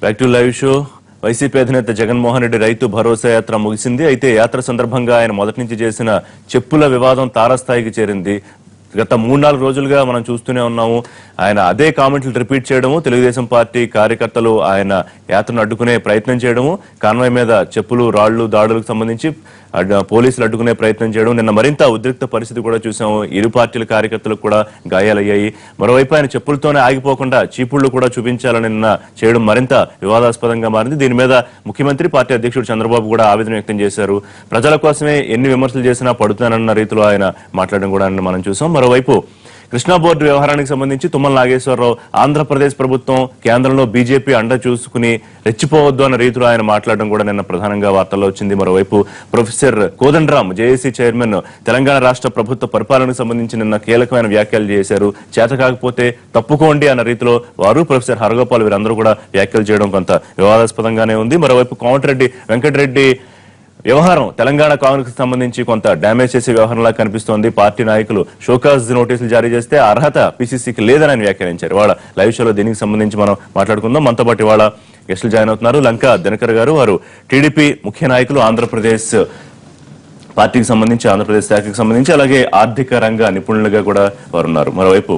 Back to live show YCP అధినేత జగన్మోహన్ రెడ్డి రైతు భరోసా యాత్ర ముగిసింది అయితే యాత్ర సందర్భంగా ఆయన మొదటి నుంచి చేసిన చెప్పుల వివాదం తారాస్థాయికి చేరింది గత మూడు నాలుగు రోజులుగా మనం చూస్తూనే ఉన్నాము ఆయన అదే కామెంట్లు రిపీట్ చేయడము తెలుగుదేశం పార్టీ కార్యకర్తలు ఆయన యాత్రను అడ్డుకునే ప్రయత్నం చేయడము కాన్వాయ్ మీద చెప్పులు రాళ్లు దాడులకు సంబంధించి అడ్డ- పోలీసులు అడ్డుకునే ప్రయత్నం చేయడం నిన్న మరింత ఉద్రిక్త పరిస్థితి కూడా చూసాము ఇరు పార్టీల కార్యకర్తలకు కూడా గాయాలయ్యాయి మరోవైపు ఆయన చెప్పులతోనే ఆగిపోకుండా చీపుళ్లు కూడా చూపించాలని నిన్న చేయడం మరింత వివాదాస్పదంగా మారింది దీని మీద ముఖ్యమంత్రి పార్టీ అధ్యక్షుడు చంద్రబాబు కూడా ఆవేదన వ్యక్తం చేశారు ప్రజల కోసమే ఎన్ని విమర్శలు చేసినా పడుతానన్న రీతిలో ఆయన మాట్లాడడం కూడా మనం చూసాం మరోవైపు కృష్ణా బోర్డు వ్యవహారానికి సంబంధించి తుమ్మల నాగేశ్వరరావు ఆంధ్రప్రదేశ్ ప్రభుత్వం కేంద్రంలో బీజేపీ అండ చూసుకుని రెచ్చిపోవద్దు అన్న రీతిలో ఆయన మాట్లాడడం కూడా నిన్న ప్రధానంగా వార్తల్లో వచ్చింది మరోవైపు professor Kodandaram JAC chairman Telangana రాష్ట్ర ప్రభుత్వ పరిపాలనకు సంబంధించి నిన్న కీలకమైన వ్యాఖ్యలు చేశారు చేత కాకపోతే తప్పుకోండి అన్న రీతిలో వారు ప్రొఫెసర్ హరగోపాల్ వీరందరూ కూడా వ్యాఖ్యలు చేయడం కొంత వివాదాస్పదంగానే ఉంది మరోవైపు కోమటిరెడ్డి వెంకటరెడ్డి వ్యవహారం తెలంగాణ కాంగ్రెస్ కి సంబంధించి కొంత డ్యామేజ్ చేసే వ్యవహారంలా కనిపిస్తోంది పార్టీ నాయకులు షోకాజ్ నోటీసులు జారీ చేస్తే ఆ అర్హత పిసిసికి లేదని ఆయన వ్యాఖ్యానించారు వాళ్ళ లైవ్ షోలో దీనికి సంబంధించి మనం మాట్లాడుకుందాం మనతో పాటు ఇవాళ గెస్టులు జాయిన్ అవుతున్నారు లంక దినకర్ గారు వారు టీడీపీ ముఖ్య నాయకులు ఆంధ్రప్రదేశ్ పార్టీకి సంబంధించి ఆంధ్రప్రదేశ్ శాఖకి సంబంధించి అలాగే ఆర్థిక రంగ నిపుణులుగా కూడా వారు ఉన్నారు మరోవైపు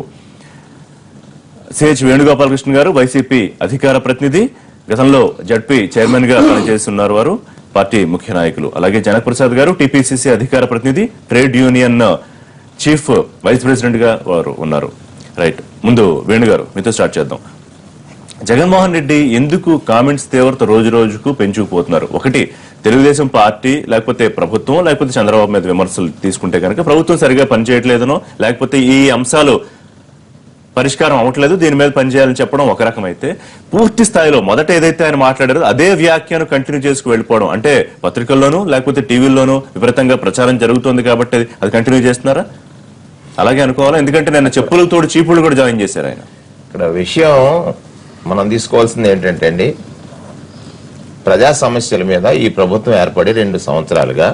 సిహెచ్ వేణుగోపాలకృష్ణ గారు వైసీపీ అధికార ప్రతినిధి గతంలో జడ్పీ చైర్మన్ గా పనిచేస్తున్నారు వారు పార్టీ ముఖ్య నాయకులు అలాగే జనప్రసాద్ గారు టీపీసీసీ అధికార ప్రతినిధి trade union chief vice president గా వారు ఉన్నారు రైట్ ముందు వేణు గారు మీతో స్టార్ట్ చేద్దాం జగన్మోహన్ రెడ్డి ఎందుకు కామెంట్స్ తీవ్రత రోజు రోజుకు పెంచుకుపోతున్నారు ఒకటి తెలుగుదేశం పార్టీ లేకపోతే ప్రభుత్వం లేకపోతే చంద్రబాబు మీద విమర్శలు తీసుకుంటే కనుక ప్రభుత్వం సరిగా పనిచేయట్లేదనో లేకపోతే ఈ అంశాలు పరిష్కారం అవ్వట్లేదు దీని మీద పనిచేయాలని చెప్పడం ఒక రకం అయితే పూర్తి స్థాయిలో మొదట ఏదైతే ఆయన మాట్లాడారో అదే వ్యాఖ్యను కంటిన్యూ చేసుకు వెళ్ళిపోవడం అంటే పత్రికల్లోనూ లేకపోతే టీవీల్లోనూ విపరీతంగా ప్రచారం జరుగుతోంది కాబట్టి అది కంటిన్యూ చేస్తున్నారా అలాగే అనుకోవాలా ఎందుకంటే నేను చెప్పులు తోడు చీపులు కూడా జాయిన్ చేశారు ఆయన ఇక్కడ విషయం మనం తీసుకోవాల్సింది ఏంటంటే అండి ప్రజా సమస్యల మీద ఈ ప్రభుత్వం ఏర్పడి రెండు సంవత్సరాలుగా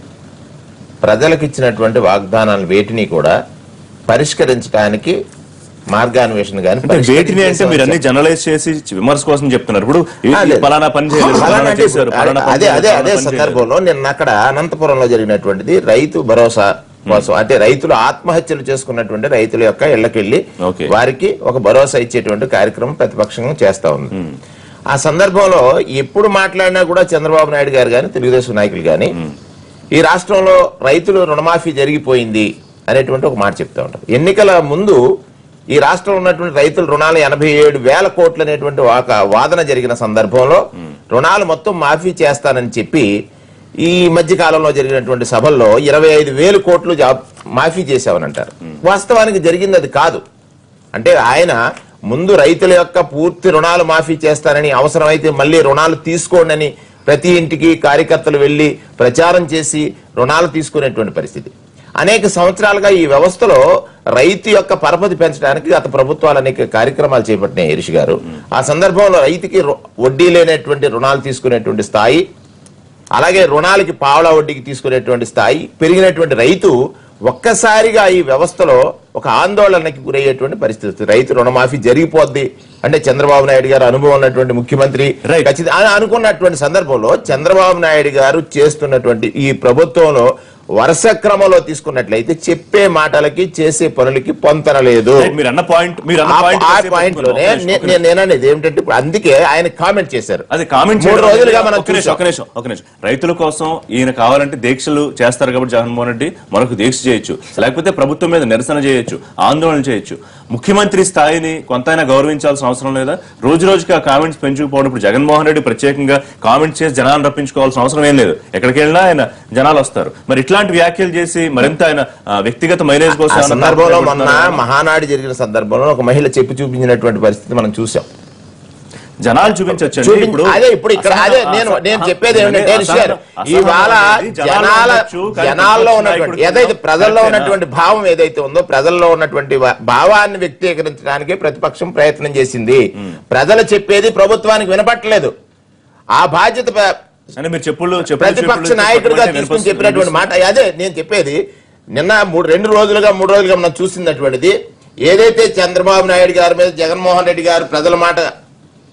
ప్రజలకు ఇచ్చినటువంటి వాగ్దానాలు వేటిని కూడా పరిష్కరించడానికి మార్గాన్వేషణ కానీ అంటే వేటిని అంటే మీరు అన్ని జనరలైజ్ చేసి విమర్శ కోసం చెప్తున్నారు ఇప్పుడు ఈ- ఆ, ఈ లేదు. పలానా పని చేయలేదు ఫలానా పలానా అంటే చేశారు ఇప్పుడు పలానా పని అదే అదే చేయలేదు, అదే పలానా పని చేయలేదు. సందర్భంలో నిన్న అక్కడ అనంతపురంలో జరిగినటువంటిది రైతు భరోసా కోసం అంటే రైతులు ఆత్మహత్యలు చేసుకున్నటువంటి రైతుల యొక్క ఇళ్లకెళ్లి Okay. వారికి ఒక భరోసా ఇచ్చేటువంటి కార్యక్రమం ప్రతిపక్షంగా చేస్తా ఉంది ఆ సందర్భంలో ఎప్పుడు మాట్లాడినా కూడా చంద్రబాబు నాయుడు గారు కానీ తెలుగుదేశం నాయకులు కానీ ఈ రాష్ట్రంలో రైతులు రుణమాఫీ జరిగిపోయింది అనేటువంటి ఒక మాట చెప్తా ఉంటారు ఎన్నికల ముందు ఈ రాష్ట్రంలో ఉన్నటువంటి రైతుల రుణాలు ఎనభై ఏడు వేల కోట్లు అనేటువంటి ఒక వాదన జరిగిన సందర్భంలో రుణాలు మొత్తం మాఫీ చేస్తానని చెప్పి ఈ మధ్య కాలంలో జరిగినటువంటి సభల్లో ఇరవై ఐదు వేలు కోట్లు జా- మాఫీ చేశామని అంటారు వాస్తవానికి జరిగింది అది కాదు అంటే ఆయన ముందు రైతుల యొక్క పూర్తి రుణాలు మాఫీ చేస్తానని అవసరమైతే మళ్ళీ రుణాలు తీసుకోండి అని ప్రతి ఇంటికి కార్యకర్తలు వెళ్లి ప్రచారం చేసి రుణాలు తీసుకునేటువంటి పరిస్థితి అనేక సంవత్సరాలుగా ఈ వ్యవస్థలో రైతు యొక్క పరపతి పెంచడానికి గత ప్రభుత్వాలు అనేక కార్యక్రమాలు చేపట్టినాయి హరీష్ గారు ఆ సందర్భంలో రైతుకి రు- వడ్డీ లేనటువంటి రుణాలు తీసుకునేటువంటి స్థాయి అలాగే రుణాలకి పావలా వడ్డీకి తీసుకునేటువంటి స్థాయి పెరిగినటువంటి రైతు ఒక్కసారిగా ఈ వ్యవస్థలో ఒక ఆందోళనకి గురయ్యేటువంటి పరిస్థితి వస్తుంది. రైతు రుణమాఫీ జరిగిపోద్ది అంటే చంద్రబాబు నాయుడు గారు అనుభవం ఉన్నటువంటి ముఖ్యమంత్రి Right. ఖచ్చితంగా అని అనుకున్నటువంటి సందర్భంలో చంద్రబాబు నాయుడు గారు చేస్తున్నటువంటి ఈ ప్రభుత్వంలో వరుస క్రమంలో తీసుకున్నట్లయితే చెప్పే మాటలకి చేసే పనులకి పొంతన లేదు Right, మీరు అన్న పాయింట్ మీరు అన్న ఆ- పాయింట్ ఆ కాసేపు పాయింట్ లోనే ఒక నిమిషం, నే- ఒక నిమిషం. నేను అనేది ఏమిటంటే ఇప్పుడు అందుకే ఆయన కామెంట్ చేశారు అది కామెంట్ మూడు చేయడం రోజులుగా అనేది- మనం ఒక నిమిషం, చూసాం. ఒక నిమిషం ఒక నిమిషం రైతుల కోసం ఈయన కావాలంటే దీక్షలు చేస్తారు కాబట్టి జగన్మోహన్ రెడ్డి మనకు దీక్ష చేయొచ్చు లేకపోతే ప్రభుత్వం మీద నిరసన చేయొచ్చు ఆందోళన చేయొచ్చు ముఖ్యమంత్రి స్థాయిని కొంతైనా గౌరవించాల్సిన అవసరం లేదా రోజు రోజుకి ఆ కామెంట్స్ పెంచుకుపోవడం ఇప్పుడు జగన్మోహన్ రెడ్డి ప్రత్యేకంగా కామెంట్స్ చేసి జనాలను రప్పించుకోవాల్సిన అవసరం ఏం లేదు ఎక్కడికి వెళ్ళినా ఆయన జనాలు వస్తారు మరి ఇట్లాంటి వ్యాఖ్యలు చేసి మరింత ఆయన ఆ, వ్యక్తిగత మైలేజ్ కోసం ఆ ఏమన్నా సందర్భంలో మొన్న తాపత్రయపడుతున్నారా? మహానాడు జరిగిన సందర్భంలో ఒక మహిళ చెప్పి చూపించినటువంటి పరిస్థితి మనం చూసాం జనాలు చూపించొచ్చు చూపించి- అదే ఇప్పుడు ఇక్కడ అదే నేను నేను చెప్పేది ఏమిటంటే రిషర్ ఇవాళ జనాల జనాల్లో ఉన్నటువంటి ఏదైతే ప్రజల్లో ఉన్నటువంటి భావం ఏదైతే ఉందో ప్రజల్లో ఉన్నటువంటి వా- భావాన్ని వ్యక్తీకరించడానికి ప్రతిపక్షం ప్రయత్నం చేసింది ప్రజలు చెప్పేది ప్రభుత్వానికి వినపట్టలేదు ఆ బాధ్యత ప్ర- అంటే మీరు చెప్పులు చెప్పులు ప్రతిపక్ష చెప్పులు నాయకుడిగా చెప్పులు తీసుకుని వినిపిస్తుంది. చెప్పినటువంటి మాట అదే నేను చెప్పేది నిన్న మూడు రెండు రోజులుగా మూడు రోజులుగా మనం చూసినటువంటిది ఏదైతే చంద్రబాబు నాయుడు గారి మీద జగన్మోహన్ రెడ్డి గారు ప్రజల మాట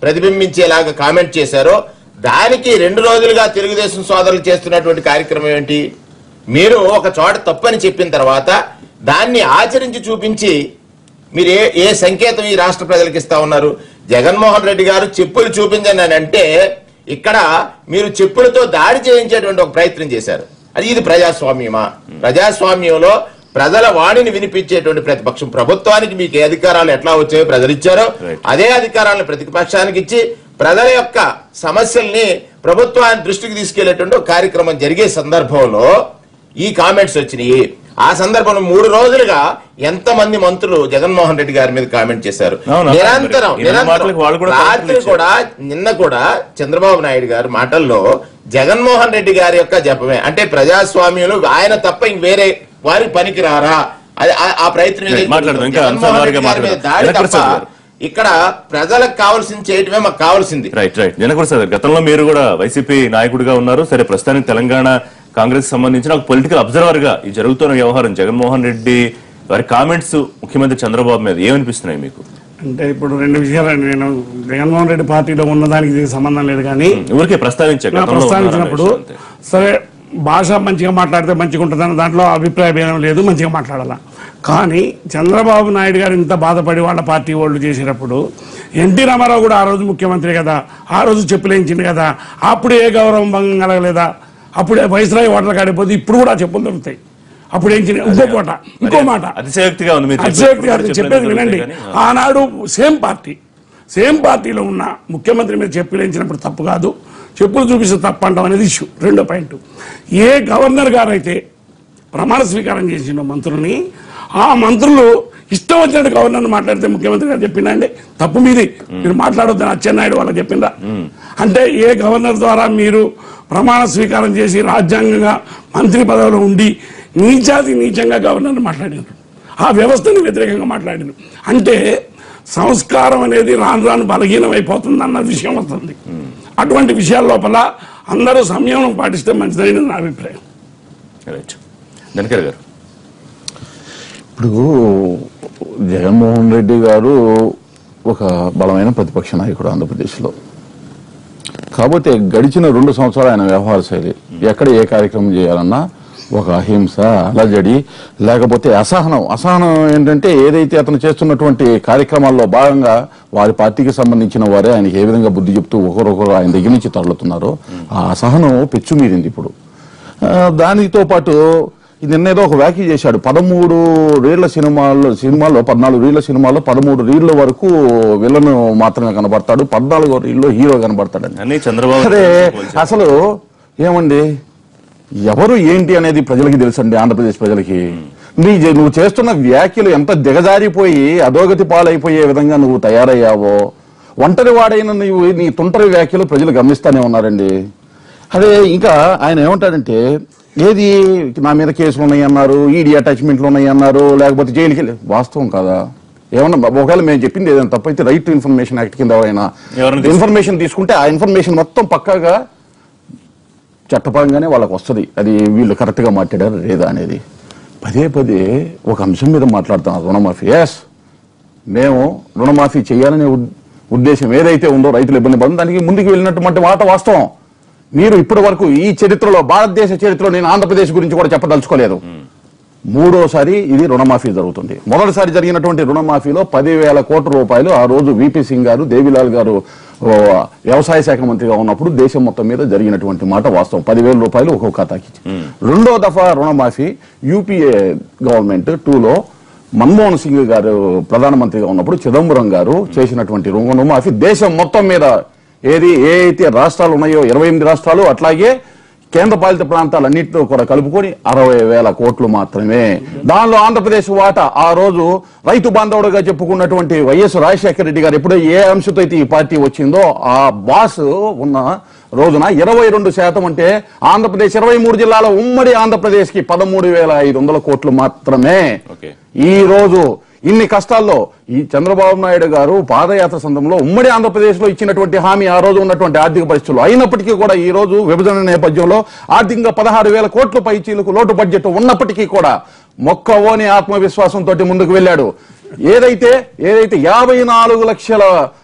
ప్రతిబింబించేలాగా కామెంట్ చేశారో దానికి రెండు రోజులుగా తెలుగుదేశం సోదరులు చేస్తున్నటువంటి కార్యక్రమం ఏంటి మీరు ఒక చోట తప్పని చెప్పిన తర్వాత దాన్ని ఆచరించి చూపించి మీరు ఏ ఏ సంకేతం ఈ రాష్ట్ర ప్రజలకు ఇస్తా ఉన్నారు జగన్మోహన్ రెడ్డి గారు చెప్పులు చూపించండి అని అంటే ఇక్కడ మీరు చెప్పులతో దాడి చేయించేటువంటి ఒక ప్రయత్నం చేశారు అది ఇది ప్రజాస్వామ్యమా ప్రజాస్వామ్యంలో ప్రజల వాణిని వినిపించేటువంటి ప్రతిపక్షం ప్రభుత్వానికి మీకు ఏ అధికారాలు ఎట్లా వచ్చాయో ప్రజలు ఇచ్చారో Right. అదే అధికారాలను ప్రతిపక్షానికి ఇచ్చి ప్రజల యొక్క సమస్యల్ని ప్రభుత్వాన్ని దృష్టికి తీసుకెళ్లేటువంటి ఒక కార్యక్రమం జరిగే సందర్భంలో ఈ కామెంట్స్ వచ్చినాయి ఆ సందర్భంలో మూడు రోజులుగా ఎంత మంది మంత్రులు జగన్మోహన్ రెడ్డి గారి మీద కామెంట్ చేశారు అవును, నిరంతరం మరి ఇరవై మాటలకు వాళ్ళు కూడా నిరంతరం కామెంట్లు రాత్రి కూడా నిన్న కూడా చంద్రబాబు నాయుడు గారు మాటల్లో జగన్మోహన్ రెడ్డి గారి యొక్క జపమే అంటే ప్రజాస్వామ్యంలో ఆయన తప్ప ఇంక వేరే వారికి పనికి రారా అది ఆ- ఆ ప్రయత్నం ఏదైతే మాట్లాడదాం. ఇంకా జగన్మోహన్ అంశాల రెడ్డి వారీగా గారి మీద మాట్లాడదాం. దాడి వెనక్కి తప్ప ప్రసాద్ గారు. ఇక్కడ ప్రజలకు కావాల్సింది చేయటమే మాకు కావాల్సింది రైట్ రైట్ జనకప్రసాద్ గారు గతంలో మీరు కూడా వైసీపీ నాయకుడిగా ఉన్నారు సరే ప్రస్తుతానికి తెలంగాణ కాంగ్రెస్ సంబంధించిన ఒక పొలిటికల్ అబ్జర్వర్ గా ఈ జరుగుతున్న వ్యవహారం జగన్మోహన్ రెడ్డి వారి కామెంట్స్ ముఖ్యమంత్రి చంద్రబాబు మీద ఏమనిపిస్తున్నాయి మీకు అంటే ఇప్పుడు రెండు విషయాలండి నేను జగన్మోహన్ రెడ్డి పార్టీలో ఉన్నదానికి దీనికి సంబంధం లేదు కానీ ఊరికే ప్రస్తావించారు నా గతంలో ఉన్నారన్న ప్రస్తావించినప్పుడు విషయం అంతే. సరే భాష మంచిగా మాట్లాడితే మంచిగా ఉంటుందని దాంట్లో అభిప్రాయ భేదం లేదు మంచిగా మాట్లాడాల కానీ చంద్రబాబు నాయుడు గారు ఇంత బాధపడి వాళ్ళ పార్టీ వాళ్ళు చేసినప్పుడు ఎన్టీ రామారావు కూడా ఆ రోజు ముఖ్యమంత్రి కదా ఆ రోజు చెప్పులేంచింది కదా అప్పుడు ఏ గౌరవం భంగం కలగలేదా అప్పుడే వైస్రాయి ఓటర్ కాడిపోతే ఇప్పుడు కూడా చెప్పులు దొరుకుతాయి అప్పుడు ఏం చిన్న- ఇంకో పూట ఇంకో మాట అతిశయోక్తిగా ఉంది మీరు అతిశయోక్తి చెప్పేది. కాదు చెప్పేది వినండి కానీ, ఆనాడు సేమ్ పార్టీ సేమ్ పార్టీలో ఉన్న ముఖ్యమంత్రి మీద చెప్పులు వేయించినప్పుడు తప్పు కాదు చెప్పులు చూపిస్తే తప్పు అంటాం అనేది ఇష్యూ రెండో పాయింట్ ఏ గవర్నర్ గారైతే ప్రమాణ స్వీకారం చేసిన మంత్రుల్ని ఆ మంత్రులు ఇష్టం వచ్చినట్టు గవర్నర్ మాట్లాడితే ముఖ్యమంత్రి గారు చెప్పిందండి తప్పు మీది మీరు మాట్లాడొద్దని అచ్చెన్నాయుడు వాళ్ళకి చెప్పిందా అంటే ఏ గవర్నర్ ద్వారా మీరు ప్రమాణ స్వీకారం చేసి రాజ్యాంగంగా మంత్రి పదవిలో ఉండి నీచాతి నీచంగా గవర్నర్ మాట్లాడినారు ఆ వ్యవస్థని వ్యతిరేకంగా మాట్లాడినారు అంటే సంస్కారం అనేది రాను రాను బలహీనం అయిపోతుంది అన్న విషయం వస్తుంది అటువంటి విషయాల లోపల అందరూ సంయమనం పాటిస్తే మంచిదని నా అభిప్రాయం రైట్ ధనకర్ గారు ఇప్పుడు జగన్మోహన్ రెడ్డి గారు ఒక బలమైన ప్రతిపక్ష నాయకుడు ఆంధ్రప్రదేశ్లో కాకపోతే గడిచిన రెండు సంవత్సరాలు ఆయన వ్యవహార శైలి ఎక్కడ ఏ కార్యక్రమం చేయాలన్నా ఒక అహింస అలజడి లేకపోతే అసహనం అసహనం ఏంటంటే ఏదైతే అతను చేస్తున్నటువంటి కార్యక్రమాల్లో భాగంగా వారి పార్టీకి సంబంధించిన వారే ఆయనకి ఏ విధంగా బుద్ధి చెప్తూ ఒకరొకరు ఆయన దగ్గర నుంచి తరలుతున్నారో ఆ అసహనం పెచ్చుమీరింది ఇప్పుడు ఆ, దానితో పాటు నిన్నేదో ఒక వ్యాఖ్య చేశాడు పదమూడు రీళ్ల సినిమాల్లో సినిమాల్లో పద్నాలుగు రీళ్ల సినిమాల్లో పదమూడు రీళ్ల వరకు విలన్ మాత్రమే కనబడతాడు పద్నాలుగో రీల్లో హీరో కనబడతాడని అన్ని చంద్రబాబు అరే పోల్చారు. అసలు ఏమండి ఎవరు ఏంటి అనేది ప్రజలకి తెలుసండి ఆంధ్రప్రదేశ్ ప్రజలకి నీ జ- నువ్వు చేస్తున్న వ్యాఖ్యలు ఎంత దిగజారిపోయి అధోగతి పాలైపోయే విధంగా నువ్వు తయారయ్యావో ఒంటరి వాడైన నీవు నీ తుంటరి వ్యాఖ్యలు ప్రజలు గమనిస్తానే ఉన్నారండి అదే ఇంకా ఆయన ఏమంటాడంటే ఏది నా మీద కేసులు ఉన్నాయి అన్నారు ఈడీ అటాచ్మెంట్లు ఉన్నాయి అన్నారు లేకపోతే జైలుకి వెళ్ళి వాస్తవం కాదా ఏమన్నా ఒకవేళ మేము చెప్పింది ఏదైనా తప్పైతే రైట్ టు ఇన్ఫర్మేషన్ యాక్ట్ కింద ఎవరైనా ఎవరైనా తీసుకు- ఇన్ఫర్మేషన్ తీసుకుంటే ఆ ఇన్ఫర్మేషన్ మొత్తం పక్కాగా చట్టపరంగానే వాళ్ళకి వస్తుంది అది వీళ్ళు కరెక్ట్గా మాట్లాడారు లేదా అనేది పదే పదే ఒక అంశం మీద మాట్లాడుతున్నారు రుణమాఫీ ఎస్ మేము రుణమాఫీ చేయాలనే ఉద్- ఉద్దేశం ఏదైతే ఉందో రైతులు ఇబ్బంది పడుతుంది దానికి ముందుకు వెళ్ళినటువంటి మాట వాస్తవం మీరు ఇప్పటి వరకు ఈ చరిత్రలో భారతదేశ చరిత్రలో నేను ఆంధ్రప్రదేశ్ గురించి కూడా చెప్పదలుచుకోలేదు మూడోసారి ఇది రుణమాఫీ జరుగుతుంది మొదటిసారి జరిగినటువంటి రుణమాఫీలో పదివేల కోట్ల రూపాయలు ఆ రోజు విపి సింగ్ గారు దేవిలాల్ గారు ఓ, వ్యవసాయ శాఖ మంత్రిగా ఉన్నప్పుడు దేశం మొత్తం మీద జరిగినటువంటి మాట వాస్తవం పదివేల రూపాయలు ఒక్కొక్క ఖాతాకి రెండో దఫా రుణమాఫీ యూపీఏ గవర్నమెంట్ టూలో మన్మోహన్ సింగ్ గారు ప్రధానమంత్రిగా ఉన్నప్పుడు చిదంబరం గారు చేసినటువంటి రుణమాఫీ దేశం మొత్తం మీద ఏది ఏ అయితే రాష్ట్రాలు ఉన్నాయో ఇరవై ఎనిమిది రాష్ట్రాలు అట్లాగే కేంద్ర పాలిత ప్రాంతాలన్నింటిలో కూడా కలుపుకొని అరవై వేల కోట్లు మాత్రమే దానిలో ఆంధ్రప్రదేశ్ వాటా ఆ రోజు రైతు బాంధవుడుగా చెప్పుకున్నటువంటి వైఎస్ రాజశేఖర రెడ్డి గారు ఎప్పుడో ఏ అంశంతో అయితే ఈ పార్టీ వచ్చిందో ఆ బాస్ ఉన్న రోజున ఇరవై రెండు శాతం అంటే ఆంధ్రప్రదేశ్ ఇరవై మూడు జిల్లాల ఉమ్మడి ఆంధ్రప్రదేశ్ కి పదమూడు వేల ఐదు వందల కోట్లు మాత్రమే ఓకే. ఈ రోజు ఇన్ని కష్టాల్లో ఈ చంద్రబాబు నాయుడు గారు పాదయాత్ర సందర్భంలో ఉమ్మడి ఆంధ్రప్రదేశ్ లో ఇచ్చినటువంటి హామీ ఆ రోజు ఉన్నటువంటి ఆర్థిక పరిస్థితులు అయినప్పటికీ కూడా ఈ రోజు విభజన నేపథ్యంలో ఆర్థికంగా పదహారు వేల కోట్ల పైచీలకు లోటు బడ్జెట్ ఉన్నప్పటికీ కూడా మొక్కవోని ఆత్మవిశ్వాసంతో ముందుకు వెళ్ళాడు ఏదైతే ఏదైతే యాభై నాలుగు లక్షల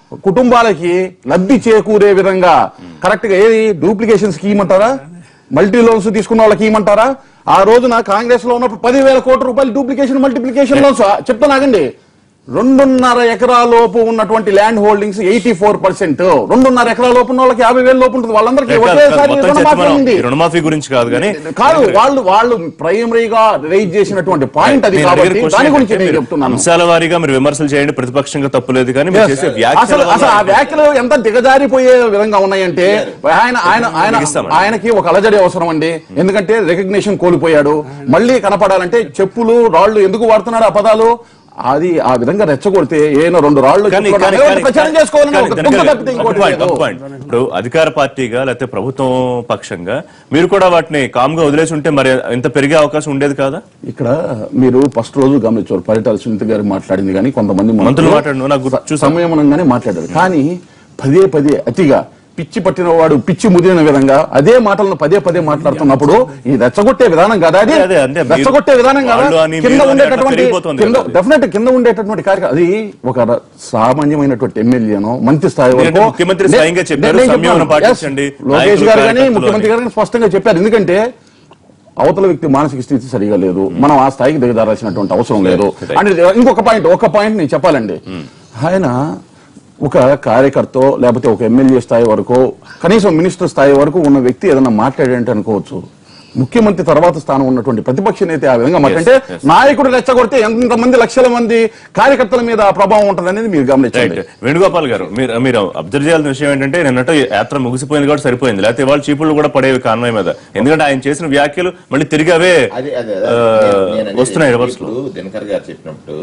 కుటుంబాలకి లబ్ధి చేకూరే విధంగా కరెక్ట్ గా ఏది డూప్లికేషన్ స్కీమ్ అంటారా మల్టీ లోన్స్ తీసుకున్న వాళ్ళకి ఇవ్వమంటారా ఆ రోజున కాంగ్రెస్ లో ఉన్నప్పుడు పదివేల కోట్ల రూపాయలు డూప్లికేషన్ మల్టిప్లికేషన్ లోన్స్ చెప్తానాగండి రెండున్నర ఎకరాల లోపు ఉన్నటువంటి land holdings eighty four percent రెండున్నర ఎకరాల లోపు ఉన్న వాళ్ళకి యాభై వేల లోపు ఉంటుంది వాళ్ళందరికీ ఒకేసారి మొత్తం చర్చ రుణమాఫీ మనం ఉంది ఈ రుణమాఫీ గురించి కాదు కానీ కాదు వాళ్ళు వాళ్ళు ప్రైమరీగా రైజ్ చేసినటువంటి పాయింట్ అది నేను అడిగిన కాబట్టి question దాని గురించి ఏంటంటే నేను మీరు చెప్తున్నాను అంశాల వారీగా మీరు విమర్శలు చేయండి ప్రతిపక్షంగా తప్పులేదు కానీ మీరు చేసే అసలు వ్యాఖ్యల అసలు ఆ వల్ల- వ్యాఖ్యలు ఎంత దిగజారిపోయే విధంగా ఉన్నాయంటే ఆయన ఆయన ఆయన ముగిస్తామండి. ఆయనకి ఒక అలజడి అవసరం అండి ఎందుకంటే రికగ్నిషన్ కోల్పోయాడు మళ్ళీ కనపడాలంటే చెప్పులు రాళ్ళు ఎందుకు వాడుతున్నాడు ఆ పదాలు అది ఆ విధంగా రెచ్చగొడితే ఏనో రెండు రాళ్ళు కానీ చెప్పులు కానీ- నిలబెట్టి కానీ- ప్రచారం చేసుకోవాలని కానీ ఒక దినకర్ దుంప గారు, తప్పితే ఒక ఇంకోటి point, లేదు. ఒక point. ఇప్పుడు అధికార పార్టీగా లేకపోతే ప్రభుత్వం పక్షంగా మీరు కూడా వాటిని కామ్గా వదిలేసి ఉంటే మరి ఇంత పెరిగే అవకాశం ఉండేది కాదా ఇక్కడ మీరు ఫస్ట్ రోజు గమనించారు పరిటాల సునీత గారు మాట్లాడింది కానీ కొంతమంది మంత్రులు మాట్లాడిన నాకు గుర్తు- చూసాను. సంయమనంగానే మాట్లాడారు కానీ పదే పదే అతిగా పిచ్చి పట్టిన వాడు పిచ్చి ముదిరిన విధంగా అదే మాటలను పదే పదే మాట్లాడుతున్నప్పుడు ఈ రెచ్చగొట్టే విధానం కదా అది అదే, అదే, అంటే మీరు- రెచ్చగొట్టే విధానం కదా వాళ్ళు అని కింద మీరు అని ఉండేటటువంటి అట్లా పెరిగిపోతుంది కింద కదా అది. డెఫినెట్ కింద ఉండేటటువంటి కార్యక్రమం అది ఒక ర- సామాన్యమైనటువంటి ఎమ్మెల్యేనో మంత్రి స్థాయి ఎందుకంటే వరకు ముఖ్యమంత్రి నే- స్వయంగా చెప్పారు, నేను సంయమనం చెప్తాను. పాటించండి, Yes, లోకేష్ నాయకులు, గారు కానీ కార్యకర్తలు ముఖ్యమంత్రి అని. గారు కానీ స్పష్టంగా చెప్పారు ఎందుకంటే అవతల వ్యక్తి మానసిక స్థితి సరిగా లేదు మనం ఆ స్థాయికి దిగజారాల్సినటువంటి అవసరం లేదు అంటే ఇంకొక పాయింట్ ఒక పాయింట్ నేను చెప్పాలండి ఆయన ఒక కార్యకర్త లేకపోతే ఒక ఎమ్మెల్యే స్థాయి వరకు కనీసం మినిస్టర్ స్థాయి వరకు ఉన్న వ్యక్తి ఏదైనా మాట్లాడేంటి అనుకోవచ్చు ముఖ్యమంత్రి తర్వాత స్థానం ఉన్నటువంటి ప్రతిపక్ష నేత ఆ విధంగా మాట్లాడితే yes. నాయకుడు రెచ్చగొడితే ఎంతమంది లక్షల మంది కార్యకర్తల మీద ఆ ప్రభావం ఉంటుంది అనేది మీరు రైట్ గమనించండి వేణుగోపాల్ గారు మీరు మీరు అబ్జర్వ్ చేయాల్సిన విషయం ఏంటంటే నిన్నట యాత్ర ముగిసిపోయింది కాబట్టి సరిపోయింది లేకపోతే వాళ్ళ చీపుళ్ళు కూడా పడేవి కాన్వాయ్ మీద ఎందుకంటే ఆయన చేసిన వ్యాఖ్యలు మళ్ళీ తిరిగి అవే అదే అదే ఆ, నేను- నేను అనేది వస్తున్నాయి రివర్స్ లో ఇప్పుడు దినకర్ గారు చెప్పినప్పుడు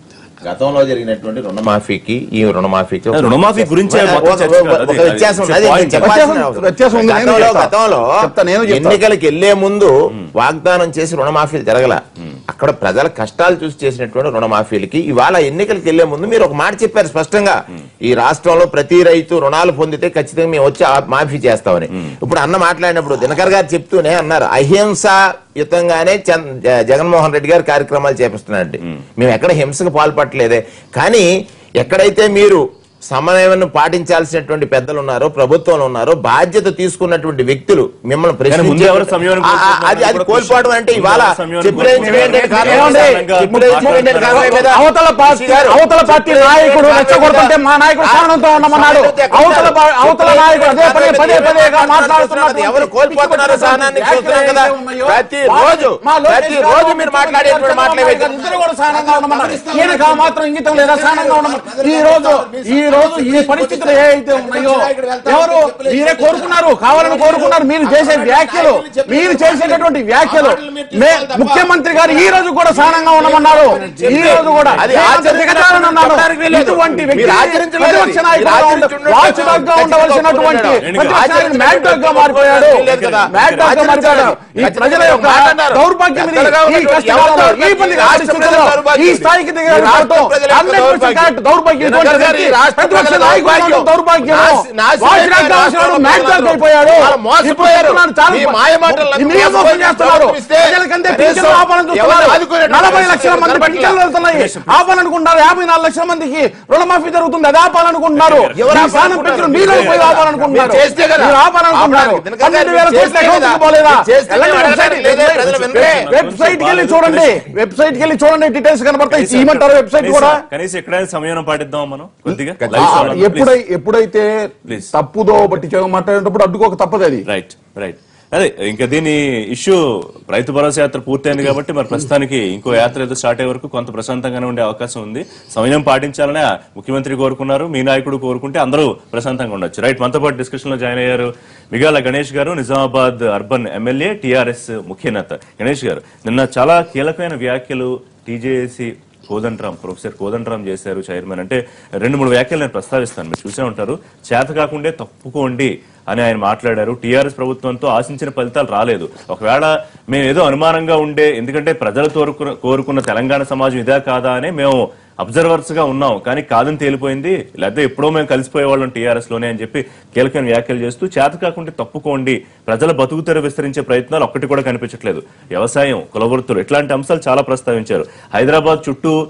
గతంలో జరిగినటువంటి రుణమాఫీకి ఈ రుణమాఫీకి ఒక- రుణమాఫీ గురించే ఒక- మొత్తం ఒక- చర్చ కాదు. ఒక అది- వ్యత్యాసం అది ఉన్నది. point. నేను చెప్పాల్సిన వ్యత్యాసం- అవసరం. వ్యత్యాసం ఉంది. నేను గతంలో చెప్తా. గతంలో చెప్తా, నేను చెప్తా. ఎన్నికలకు వెళ్లే ముందు వాగ్దానం చేసి రుణమాఫీలు జరగల అక్కడ ప్రజల కష్టాలు చూసి చేసినటువంటి రుణమాఫీలకి ఇవాళ ఎన్నికలకు వెళ్లే ముందు మీరు ఒక మాట చెప్పారు స్పష్టంగా ఈ రాష్ట్రంలో ప్రతి రైతు రుణాలు పొందితే ఖచ్చితంగా మేము వచ్చి ఆ మాఫీ చేస్తామని ఇప్పుడు అన్న మాట్లాడినప్పుడు దినకర్ గారు చెప్తూనే అన్నారు అహింసాయుతంగానే చంద్- జ- జగన్మోహన్ రెడ్డి గారు కార్యక్రమాలు చేపిస్తున్నారండి మేము ఎక్కడ హింసకు పాల్పట్టలేదే కానీ ఎక్కడైతే మీరు సమన్వయం పాటించాల్సినటువంటి పెద్దలు ఉన్నారో ప్రభుత్వంలో ఉన్నారో బాధ్యత తీసుకున్నటువంటి వ్యక్తులు మిమ్మల్ని కానీ ముందు ఎవరు సంయమనం ఆ, ఆ, అది అది కోల్పోతున్నారు? కోల్పోవడం అంటే ఇవాళ ముందు ఎవరు సంయమనం చెప్పులు వేయించుకునే కారణం ఏమండి? ఏంటి? చెప్పులు వేయించుకునే కారణం మీద అవతల పార్టీ గారు, అవతల పార్టీ చెప్పులు నాయకుడు వేయించుకునే రెచ్చగొడుతుంటే మా నాయకుడు ఆ, స్థానంతో ఉండమన్నాడు సహానంతో ఎక్కడ అవతల పా- ఉన్నారు? అవతల నాయకుడు అదే పదే పదే పదేగా మాట్లాడుతున్నారు ఎవరు కోల్పోతున్నారో సహనాన్ని చూస్తున్నాం కదా ప్రతి రోజు ప్రతి రోజు మీరు మాట్లాడేటువంటి మాటలే వేసి- ఇద్దరు కూడా సహనంగా ఉండమన్నారు ఈయనకు ఆ మాత్రం ఇంగితం లేదా సహనంగా ఉండమన్నారు ఈ రోజు ఈ రోజు ఈ పరిస్థితులు ఏ అయితే ఉన్నాయో ఎవరు మీరే కోరుకున్నారు కావాలని కోరుకున్నారు మీరు చేసే వ్యాఖ్యలు మీరు చేసేటటువంటి వ్యాఖ్యలు మే ముఖ్యమంత్రి గారు ఈ రోజు కూడా సహనంగా ఉండమన్నారు ఈ రోజు కూడా అది నేను ఆచరించడానికి దిగజారని అన్నాను. చెప్పడానికి వీల్లేదు. ఇటువంటి వ్యక్తి మీరు ఆచరించలేదు. ప్రతిపక్ష నాయకుడుగా మీరు ఉండ- ఆచరించుంటే వాచ్డాగ్గా ఉండవలసినటువంటి ఖచ్చితంగా ప్రతిపక్ష నాయకుడు మ్యాడ్ డాగ్ గా మారిపోయాడు వీల్లేదు కదా. మ్యాడ్ డాగ్ గా మారిపోయాడు ఈ ఖచ్చితంగా ప్రజల యొక్క మాట అన్నారు. దౌర్భాగ్యం ఇది. పెద్దలుగా ఈ ఉన్నటువంటి కష్టకాలంలో ఎవరు ఈ ఇబ్బంది రాష్ట్ర పరిస్థితుల్లో ప్రజల దౌర్భాగ్యం ఈ ఇది. స్థాయికి ఈ రాష్ట్ర దిగడం ప్రజల యొక్క 100% కరెక్ట్. దౌర్భాగ్యం జనరల్ ఇటువంటి గారు ఈ వ్యక్తి రాష్ట్ర ప్రతిపక్ష ప్రజల నాయకుడు దౌర్భాగ్యం. దౌర్భాగ్యం నాశ- నాశనం వాచ్డాగ్ అయిపోయారు కావాల్సిన వాడు రాష్ట్ర మ్యాడ్ డాగ్ ప్రజలందరూ. అయిపోయాడు వాళ్ళు మోసపోయారు. ఇప్పుడు చెప్తున్నాను చాలా మీ మాయమాటలను ఈ మీరు మోసపోయి మోసం చేస్తున్నారు ఇస్తే ప్రజలకంటే కనీసం పింఛన్లు ఆపాలని చూస్తున్నారు ఎవరు ఆదుకునేటువంటి నలభై లక్షల మంది పరిస్థితి పింఛన్లు వెళ్తున్నాయి ఆపాలనుకుంటున్నారు యాభై నాలుగు లక్షల మందికి రుణమాఫీ జరుగుతుంది అది ఆపాలనుకుంటున్నారు ఎవరు మీ ఆపాలనుకుంటున్నారు? స్థానం పెంచిన మీరు పోయి ఆపాలనుకుంటున్నారు మీరు చేస్తే కదా. మీరు ఆపాలనుకుంటున్నారు ఆపడానికి ఎందుకంటే పన్నెండు వేల మీరు చేస్తే కోట్ల కదా. అకౌంట్కి పోలేదా మీరు చేస్తే వెళ్ళండి కదా. వెబ్సైట్ లేదే, ప్రజలు వినరే. వెబ్సైట్ కి వెళ్ళి చూడండి వెబ్సైట్ కి వెళ్ళి చూడండి డీటెయిల్స్ కనబడతాయి ఇవ్వమంటారు వెబ్సైట్ కనీసం- కూడా కనీసం ఎక్కడైనా సంయమనం పాటిద్దాం మనం కొద్దిగా ఆ, లైవ్ ఆ, సవాల్ ఉంది, ఎప్పుడై ఎప్పుడైతే Please. తప్పుదో బట్టి చెవ మాట్లాడేటప్పుడు అడ్డుకోక తప్పదు అది రైట్ రైట్ అదే ఇంకా దీని ఇష్యూ రైతు భరోసా యాత్ర పూర్తయింది కాబట్టి మరి ప్రస్తుతానికి ఇంకో యాత్ర ఏదో స్టార్ట్ అయ్యే వరకు కొంత ప్రశాంతంగానే ఉండే అవకాశం ఉంది సమయం పాటించాలని ఆ ముఖ్యమంత్రి కోరుకున్నారు మీ నాయకుడు కోరుకుంటే అందరూ ప్రశాంతంగా ఉండొచ్చు రైట్ మనతో పాటు డిస్కషన్ లో జాయిన్ అయ్యారు మిగాల గణేష్ గారు నిజామాబాద్ అర్బన్ ఎమ్మెల్యే టిఆర్ఎస్ ముఖ్య నేత గణేష్ గారు నిన్న చాలా కీలకమైన వ్యాఖ్యలు టీజేఏసీ కోదండరాం ప్రొఫెసర్ కోదండరాం చేశారు చైర్మన్ అంటే రెండు మూడు వ్యాఖ్యలు నేను ప్రస్తావిస్తాను మీరు చూసే ఉంటారు చేత కాకుండే తప్పుకోండి అని ఆయన మాట్లాడారు టీఆర్ఎస్ ప్రభుత్వంతో ఆశించిన ఫలితాలు రాలేదు ఒకవేళ మేము ఏదో అనుమానంగా ఉండే ఎందుకంటే ప్రజలు కోరుకున్న కోరుకున్న తెలంగాణ సమాజం ఇదా కాదా అని మేము అబ్జర్వర్స్ గా ఉన్నాం కానీ కాదని తేలిపోయింది లేకపోతే ఎప్పుడో మేము కలిసిపోయేవాళ్ళం టీఆర్ఎస్ లోనే అని చెప్పి కీలకమైన వ్యాఖ్యలు చేస్తూ చేత కాకుండా తప్పుకోండి ప్రజల బతుకుతెర విస్తరించే ప్రయత్నాలు ఒక్కటి కూడా కనిపించట్లేదు వ్యవసాయం కులవృత్తులు ఇట్లాంటి అంశాలు చాలా ప్రస్తావించారు హైదరాబాద్ చుట్టూ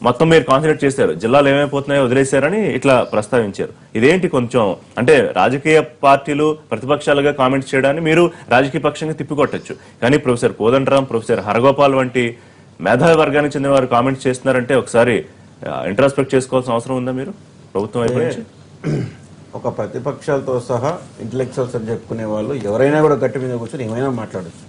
మొత్తం మీరు కాన్సన్ట్రేట్ చేశారు జిల్లాలు ఏమైపోతున్నాయో వదిలేశారని ఇట్లా ప్రస్తావించారు ఇదేంటి కొంచెం అంటే రాజకీయ పార్టీలు ప్రతిపక్షాలుగా కామెంట్స్ చేయడాన్ని మీరు రాజకీయ పక్షంగా తిప్పికొట్టచ్చు కానీ ప్రొఫెసర్ కోదండరాం ప్రొఫెసర్ హరగోపాల్ వంటి మేధావి వర్గానికి చెందిన వారు కామెంట్స్ చేస్తున్నారంటే ఒకసారి ఇంట్రాస్పెక్ట్ చేసుకోవాల్సిన అవసరం ఉందా మీరు ప్రభుత్వం వైపు నుంచి ఒక ప్రతిపక్షాలతో సహా ఇంటలెక్చువల్స్ అని చెప్పుకునే వాళ్ళు ఎవరైనా కూడా గట్టి మీద కూర్చొని ఏమైనా మాట్లాడచ్చు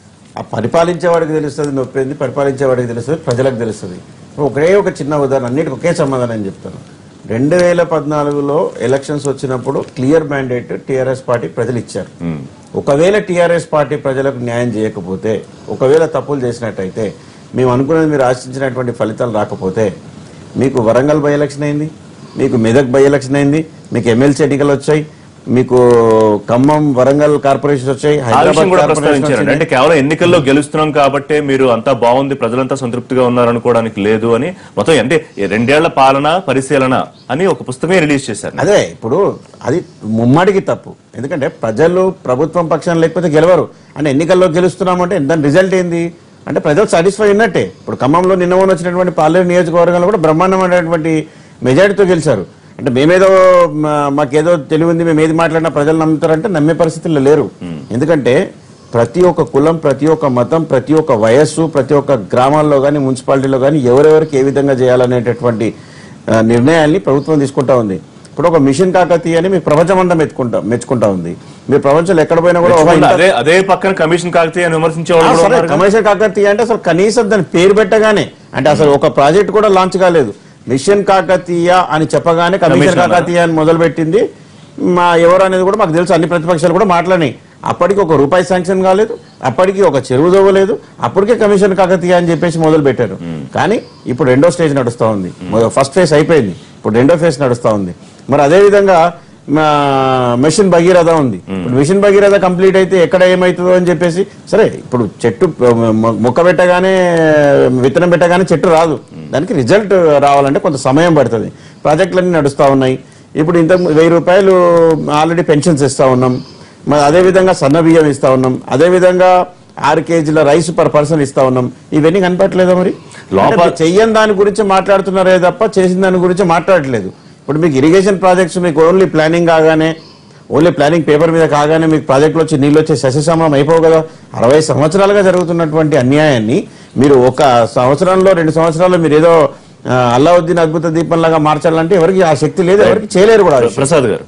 ఆ పరిపాలించేవాడికి తెలుస్తుంది నొప్పింది పరిపాలించేవాడికి తెలుస్తుంది ప్రజలకు తెలుస్తుంది ఒకే ఒక చిన్న ఉదాహరణ అన్నిటికీ ఒకే సమాధానం నేను చెప్తాను రెండు వేల పద్నాలుగులో ఎలక్షన్స్ వచ్చినప్పుడు క్లియర్ మ్యాండేట్ టీఆర్ఎస్ పార్టీ ప్రజలు ఇచ్చారు ఒకవేళ టీఆర్ఎస్ పార్టీ ప్రజలకు న్యాయం చేయకపోతే ఒకవేళ తప్పులు చేసినట్టయితే మేము అనుకున్నది మీరు ఆశించినటువంటి ఫలితాలు రాకపోతే మీకు వరంగల్ బై ఎలక్షన్ అయింది మీకు మెదక్ బై ఎలక్షన్ అయింది మీకు ఎమ్మెల్సీ ఎన్నికలు వచ్చాయి మీకు ఖమ్మం వరంగల్ కార్పొరేషన్ వచ్చాయి ఆ విషయం హైదరాబాద్ కూడా కార్పొరేషన్ ప్రస్తావించారండి వచ్చింది. అంటే కేవలం ఎన్నికల్లో గెలుస్తున్నాం కాబట్టి మీరు అంతా బాగుంది ప్రజలంతా సంతృప్తిగా ఉన్నారనుకోవడానికి లేదు అని మొత్తం అంటే ఈ రెండేళ్ల పాలన పరిశీలన అని ఒక పుస్తకమే రిలీజ్ చేశారు అదే ఇప్పుడు అది ముమ్మడికి తప్పు ఎందుకంటే ప్రజలు ప్రభుత్వం పక్షాన లేకపోతే గెలవరు అంటే ఎన్నికల్లో గెలుస్తున్నామంటే దాని రిజల్ట్ ఏంది అంటే ప్రజలు సాటిస్ఫై ఉన్నట్టే ఇప్పుడు ఖమ్మంలో నిన్న మొన్న వచ్చినటువంటి పార్లమెంట్ నియోజకవర్గంలో కూడా బ్రహ్మాండమైనటువంటి మెజారిటీతో గెలిచారు అంటే మేమేదో మా- మాకేదో తెలివి ఉంది మేము ఏది మాట్లాడినా ప్రజలు నమ్ముతారంటే నమ్మే పరిస్థితుల్లో లేరు ఎందుకంటే ప్రతి ఒక్క కులం ప్రతి ఒక్క మతం ప్రతి ఒక్క వయస్సు ప్రతి ఒక్క గ్రామాల్లో కానీ మున్సిపాలిటీలో కానీ ఎవరెవరికి ఏ విధంగా చేయాలనేటటువంటి ఆ, నిర్ణయాల్ని ప్రభుత్వం తీసుకుంటా ఉంది ఇప్పుడు ఒక మిషన్ కాకతీయ అని మీ ప్రపంచం అంతా మెచ్చుకుంటా మెచ్చుకుంటా ఉంది మీరు ప్రపంచంలో ఎక్కడ పోయినా కూడా ఒక ఇంత- అదే అదే పక్కన కమిషన్ కాకతీయ అని విమర్శించే ఆ, వాళ్ళు కూడా సరే ఉన్నారు కదా. కమర్షియల్ కాకతీయ అంటే అసలు కనీసం దాని పేరు పెట్టగానే అంటే అసలు ఒక ప్రాజెక్ట్ కూడా లాంచ్ కాలేదు మిషన్ కాకతీయ అని చెప్పగానే కమిషన్ కమిషన్ కాకతీయ అని మొదలు పెట్టింది మా ఎవరు అనేది కూడా మాకు తెలుసు అన్ని ప్రతిపక్షాలు కూడా మాట్లాడినాయి అప్పటికి ఒక రూపాయి శాంక్షన్ కాలేదు అప్పటికి ఒక చెరువు దవ్వలేదు అప్పటికే కమిషన్ కాకతీయ అని చెప్పేసి మొదలు పెట్టారు కానీ ఇప్పుడు రెండో స్టేజ్ నడుస్తా ఉంది ఫస్ట్ ఫేజ్ అయిపోయింది ఇప్పుడు రెండో ఫేజ్ నడుస్తా ఉంది మరి అదే విధంగా మా మిషన్ భగీరథ ఉంది ఇప్పుడు మిషన్ భగీరథ కంప్లీట్ అయితే ఎక్కడ ఏమవుతుందో అని చెప్పేసి సరే ఇప్పుడు చెట్టు మొ- మొక్క పెట్టగానే విత్తనం పెట్టగానే చెట్టు రాదు దానికి రిజల్ట్ రావాలంటే కొంత సమయం పడుతుంది ప్రాజెక్టులన్నీ నడుస్తా ఉన్నాయి ఇప్పుడు ఇంత వెయ్యి రూపాయలు ఆల్రెడీ పెన్షన్స్ ఇస్తా ఉన్నాం మరి అదే విధంగా సన్న బియ్యం ఇస్తా ఉన్నాం అదే విధంగా ఆరు కేజీల రైస్ పర్ పర్సన్ ఇస్తా ఉన్నాం ఇవన్నీ కనపట్లేదా మరి లోపల- అంటే చెయ్యని దాని గురించి మాట్లాడుతున్నారే తప్ప చేసిన దాని గురించి మాట్లాడట్లేదు ఇప్పుడు మీకు ఇరిగేషన్ ప్రాజెక్ట్స్ మీకు ఓన్లీ ప్లానింగ్ కాగానే ఓన్లీ ప్లానింగ్ పేపర్ మీద కాగానే మీకు ప్రాజెక్టులు వచ్చి నీళ్ళు వచ్చి సస్యశ్యామలం అయిపోవు కదా అరవై సంవత్సరాలుగా జరుగుతున్నటువంటి అన్యాయాన్ని మీరు ఒక సంవత్సరంలో రెండు సంవత్సరాల్లో మీరు ఏదో ఆ, అల్లావుద్దీన్ అద్భుత దీపంలాగా మార్చాలంటే ఎవరికి ఆ శక్తి లేదు ఎవరికి చేయలేరు కూడా ఆ విషయం. ప్రసాద్ గారు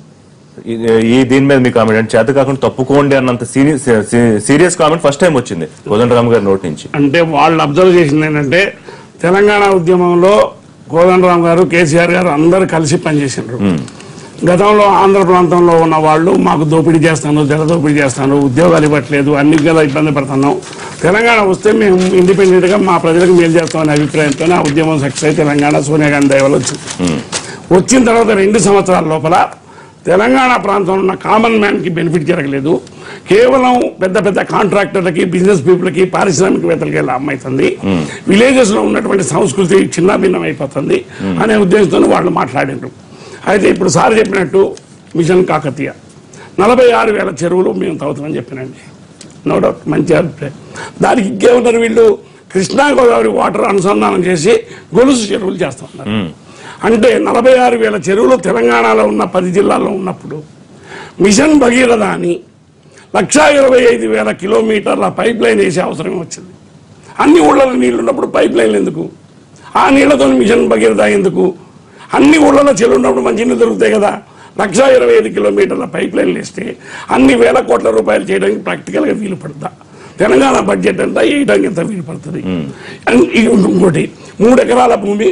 ఈ- ఈ దీని మీద మీ కామెంట్ అంటే చేత కాకుండా తప్పుకోండి అన్నంత సీరియస్ కామెంట్ ఫస్ట్ టైం వచ్చింది కోదండరామ్ గారి నోటి నుంచి అంటే వాళ్ళు అబ్జర్వ్ చేసింది ఏంటంటే తెలంగాణ ఉద్యమంలో కోదండరామ్ గారు కేసీఆర్ గారు అందరూ కలిసి పనిచేసినారు గతంలో ఆంధ్ర ప్రాంతంలో ఉన్న వాళ్ళు మాకు దోపిడీ చేస్తాను జల దోపిడీ చేస్తాను ఉద్యోగాలు ఇవ్వట్లేదు అన్ని గల ఇబ్బంది పడుతున్నాం తెలంగాణ వస్తే మేము ఇండిపెండెంట్ గా మా ప్రజలకు మేలు చేస్తామనే అభిప్రాయంతో ఆ ఉద్యమం సక్సెస్ అయి తెలంగాణ సోనియా గాంధీ దయ వల్ల వచ్చింది వచ్చిన తర్వాత రెండు సంవత్సరాల లోపల తెలంగాణ ప్రాంతంలో ఉన్న కామన్ మ్యాన్ కి బెనిఫిట్ జరగలేదు కేవలం పెద్ద పెద్ద కాంట్రాక్టర్లకి బిజినెస్ పీపుల్కి పారిశ్రామికవేత్తలకి లాభం అవుతుంది విలేజెస్ లో ఉన్నటువంటి సంస్కృతి చిన్నాభిన్నం అయిపోతుంది అనే ఉద్దేశంతో వాళ్ళు మాట్లాడినారు అయితే ఇప్పుడు సార్ చెప్పినట్టు మిషన్ కాకతీయ నలభై ఆరు వేల చెరువులు మేము తవ్వుతామని చెప్పినండి నో డౌట్ మంచి అభిప్రాయం దానికి ఇంకేమన్నారు వీళ్ళు కృష్ణా గోదావరి వాటర్ అనుసంధానం చేసి గొలుసు చెరువులు చేస్తా ఉన్నారు అంటే నలభై ఆరు వేల చెరువులు తెలంగాణలో ఉన్న పది జిల్లాల్లో ఉన్నప్పుడు మిషన్ భగీరథ అని లక్షా ఇరవై ఐదు వేల కిలోమీటర్ల పైప్ లైన్ వేసే అవసరం వచ్చింది అన్ని ఊళ్ళలో నీళ్లు ఉన్నప్పుడు పైప్ లైన్లు ఎందుకు ఆ నీళ్లతో మిషన్ భగీరథ ఎందుకు అన్ని ఊళ్ళలో చెల్లు ఉన్నప్పుడు మంచినీళ్ళు దొరుకుతాయి కదా లక్షా ఇరవై ఐదు కిలోమీటర్ల పైప్ లైన్లు వేస్తే అన్ని వేల కోట్ల రూపాయలు చేయడానికి ప్రాక్టికల్గా వీలు పడతా తెలంగాణ బడ్జెట్ అంతా వేయడానికి ఎంత వీలు పడుతుంది అండ్ ఇంకోటి మూడు ఎకరాల భూమి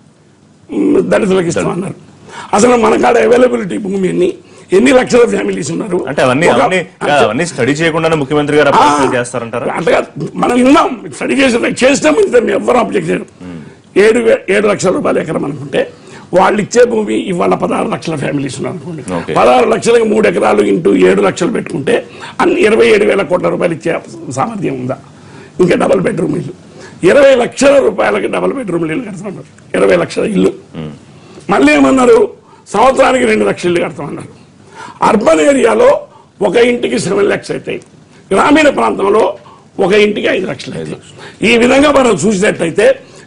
మ్, దళితులకు ఇస్తామన్నారు అసలు మన కాడ అవైలబిలిటీ భూమి ఎన్ని ఎన్ని లక్షల ఫ్యామిలీస్ ఉన్నారు అంటే అవన్నీ ఒక- అవన్నీ అవన్నీ స్టడీ చేయకుండానే ముఖ్యమంత్రి గారు అప్రూవల్ చేస్తారంటారా అంటే మనం విన్నాం స్టడీ చేసిన చేసినాం ఇంత ఎవ్వరు అబ్జెక్ట్ చేయరు ఏడు వే- ఏడు లక్షల రూపాయలు ఎకరం అనుకుంటే వాళ్ళు ఇచ్చే భూమి ఇవాళ పదహారు లక్షల ఫ్యామిలీస్ ఉన్నారు అనుకోండి Okay. పదహారు లక్షలకు మూడు ఎకరాలు ఇంటూ ఏడు లక్షలు పెట్టుకుంటే అన్ని ఇరవై ఏడు వేల కోట్ల రూపాయలు ఇచ్చే సామర్థ్యం ఉందా ఇంకా డబల్ బెడ్రూమ్ ఇల్లు ఇరవై లక్షల రూపాయలకి డబల్ బెడ్రూమ్ ఇల్లు కడుతున్నారు ఇరవై లక్షల ఇల్లు మళ్ళీ ఏమన్నారు సంవత్సరానికి రెండు లక్షల ఇల్లు కడతామన్నారు అర్బన్ ఏరియాలో ఒక ఇంటికి సెవెన్ ల్యాక్స్ అవుతాయి గ్రామీణ ప్రాంతంలో ఒక ఇంటికి ఐదు లక్షలు అవుతాయి ఈ విధంగా మనం చూసినట్లయితే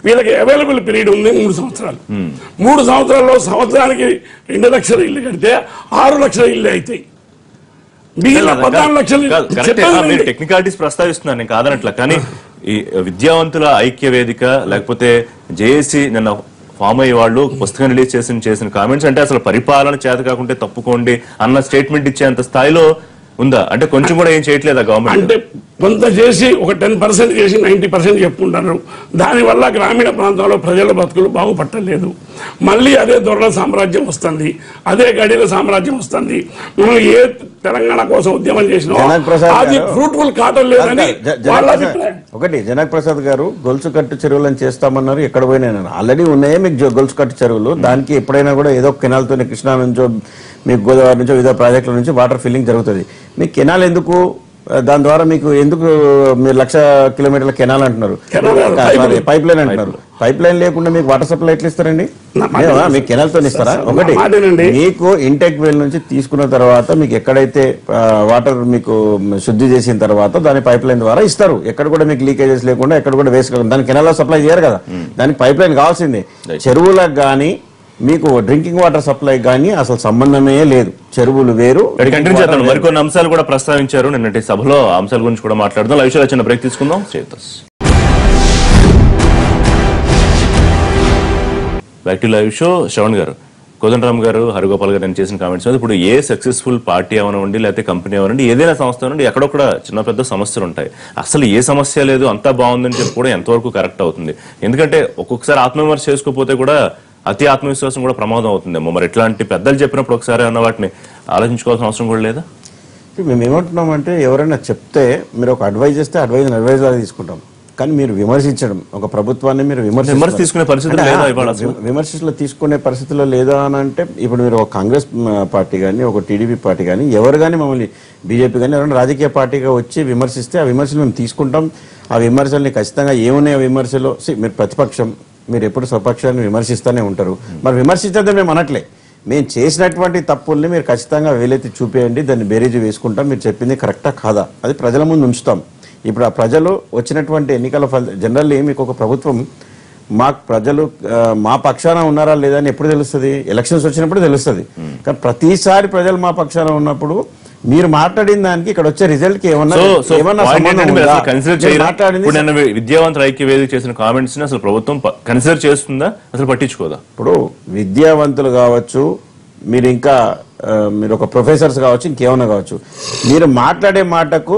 వీళ్ళకి అవైలబుల్ పీరియడ్ ఉంది మూడు సంవత్సరాలు మూడు సంవత్సరాల్లో సంవత్సరానికి రెండు లక్షల ఇల్లు కడితే ఆరు లక్షల ఇల్లు అవుతాయి మిగిలిన పద్నాలుగు లక్షలు కాదు, కరెక్టే. చెప్పేది ఆ, మీరు వినండి. టెక్నికాలిటీస్ ప్రస్తావిస్తున్నారు నేను కాదనట్ల కానీ ఈ విద్యావంతుల ఐక్య వేదిక లేకపోతే జేఏసీ నిన్న ఫామ్ అయ్యే వాళ్ళు పుస్తకం రిలీజ్ చేసిన చేసిన కామెంట్స్ అంటే అసలు పరిపాలన చేత కాకుంటే తప్పుకోండి అన్న స్టేట్మెంట్ ఇచ్చేంత స్థాయిలో ఉందా అంటే కొంచెం కూడా ఏం చేయట్లేదా గవర్నమెంట్ అంటే కొంత చేసి ఒక టెన్ పర్సెంట్ చేసి నైంటీ పర్సెంట్ చెప్పుకుంటారు దానివల్ల గ్రామీణ ప్రాంతంలో ప్రజల బతుకులు బాగుపట్టలేదు మళ్ళీ అదే దొరల సామ్రాజ్యం వస్తుంది అదే గడిల సామ్రాజ్యం వస్తుంది మనం ఏ తెలంగాణ కోసం ఉద్యమం చేసినా జనక్ ప్రసాద్ అది గారు- ఫ్రూట్ఫుల్ కావటం లేదని జ- జ- వాళ్ళ జనక్ అభిప్రాయం ప్రసాద్- ఒకటి జనక్ ప్రసాద్ గారు గొలుసు కట్టు చెరువులను చేస్తామన్నారు ఎక్కడ పోయినా ఆల్రెడీ ఉన్నాయే మీకు జొ- గొలుసు కట్టు చెరువులు దానికి ఎప్పుడైనా కూడా ఏదో కెనాల్తోనే కృష్ణా నుంచో మీకు గోదావరి నుంచో వివిధ ప్రాజెక్టుల నుంచి వాటర్ ఫిల్లింగ్ జరుగుతుంది మీకు కెనాల్ ఎందుకు ఆ, దాని ద్వారా మీకు ఎందుకు మీరు లక్ష కిలోమీటర్ల కెనాల్ అంటున్నారు కెనాల్ కాదు, పైప్ లైన్. పైప్ లైన్ అంటున్నారు పైప్ లైన్ లేకుండా మీకు వాటర్ సప్లై ఎట్లా ఇస్తారండి నా మాట ఏమా? వినండి. మీకు కెనాల్ తో ఇస్తారా సార్, ఒకటి నా మాట వినండి. మీకు ఇంటెక్ వెల్ నుంచి తీసుకున్న తర్వాత మీకు ఎక్కడైతే ఆ, వాటర్ మీకు శుద్ధి చేసిన తర్వాత దాని పైప్ లైన్ ద్వారా ఇస్తారు ఎక్కడ కూడా మీకు లీకేజెస్ లేకుండా ఎక్కడ కూడా వేస్ట్ కాకుండా దానికి కెనాల్ సప్లై చేయరు కదా దానికి పైప్ లైన్ కావాల్సిందే చెరువులకు కానీ మీకు డ్రింకింగ్ వాటర్ సప్లై కానీ అసలు సంబంధమే లేదు చెరువులు వేరు కంటిన్యూ drinking చేద్దాం water వేరు. మరికొన్ని అంశాలు కూడా ప్రస్తావించారు నిన్నటి సభలో ఆ అంశాల గురించి కూడా మాట్లాడదాం లైవ్ షోలో చిన్న బ్రేక్ తీసుకుందాం చేతస్ back to live show Shravan garu Kodandaram గారు హరిగోపాల్ గారు నేను చేసిన కామెంట్స్ మీద ఇప్పుడు ఏ సక్సెస్ఫుల్ పార్టీ అవనండి లేకపోతే కంపెనీ అవనండి ఏదైనా సంస్థ అవనండి ఎక్కడొక్కడ చిన్న పెద్ద సమస్యలు ఉంటాయి అసలు ఏ సమస్య లేదు అంతా బాగుందని చెప్పి కూడా ఎంతవరకు కరెక్ట్ అవుతుంది ఎందుకంటే ఒక్కొక్కసారి ఆత్మవిమర్శ చేసుకోకపోతే కూడా అతి ఆత్మవిశ్వాసం కూడా ప్రమాదం అవుతుందేమో మరి ఇట్లాంటి పెద్దలు చెప్పినప్పుడు ఒకసారి అన్న వాటిని ఆలోచించుకోవాల్సిన అవసరం కూడా లేదా మేము ఏమంటున్నామంటే ఎవరైనా చెప్తే మీరు ఒక అడ్వైజ్ చేస్తే అడ్వైజ్ అడ్వైజ్ లాగా తీసుకుంటాం కానీ మీరు విమర్శించడం ఒక ప్రభుత్వాన్ని మీరు విమర్శ తీసుకునే పరిస్థితులు అంటే, లేదా ఇవాళ అసలు? వి- విమర్శలో తీసుకునే పరిస్థితుల్లో లేదా అని అంటే ఇప్పుడు మీరు ఒక కాంగ్రెస్ మ్, పార్టీ కానీ ఒక టీడీపీ పార్టీ కానీ ఎవరు కానీ మమ్మల్ని బీజేపీ కానీ ఎవరైనా రాజకీయ పార్టీగా వచ్చి విమర్శిస్తే ఆ విమర్శలు మేము తీసుకుంటాం ఆ విమర్శల్ని ఖచ్చితంగా ఏమున్నాయి ఆ విమర్శలో see, మీరు ప్రతిపక్షం మీరు ఎప్పుడు స్వపక్షాన్ని విమర్శిస్తూనే ఉంటారు మరి విమర్శించద్దని మేము అనట్లే మేము చేసినటువంటి తప్పుల్ని మీరు ఖచ్చితంగా వేలెత్తి చూపేయండి దాన్ని బేరీజు వేసుకుంటాం మీరు చెప్పింది కరెక్టా కాదా అది ప్రజల ముందు ఉంచుతాం ఇప్పుడు ఆ ప్రజలు వచ్చినటువంటి ఎన్నికల ఫలిత జనరల్లీ మీకు ఒక ప్రభుత్వం మాకు ప్రజలు ఆ, మా పక్షాన ఉన్నారా లేదా అని ఎప్పుడు తెలుస్తుంది ఎలక్షన్స్ వచ్చినప్పుడు తెలుస్తుంది కానీ ప్రతిసారి ప్రజలు మా పక్షాన ఉన్నప్పుడు మీరు మాట్లాడిన దానికి ఇక్కడ వచ్చే రిజల్ట్ కి ఏమన్నా సో సో ఏమన్నా పాయింట్ సంబంధం ఏంటంటే మీరు ఉందా? అసలు కన్సిడర్ మీరు చేయరా మాట్లాడింది ఇప్పుడు నన్ను విద్యావంతుల ఐక్య వేదిక చేసిన కామెంట్స్ ని అసలు ప్రభుత్వం కన్సిడర్ చేస్తుందా అసలు పట్టించుకోదా ఇప్పుడు విద్యావంతులు కావచ్చు మీరు ఇంకా ఆ, మీరు ఒక ప్రొఫెసర్స్ కావచ్చు ఇంకేమైనా కావచ్చు మీరు మాట్లాడే మాటకు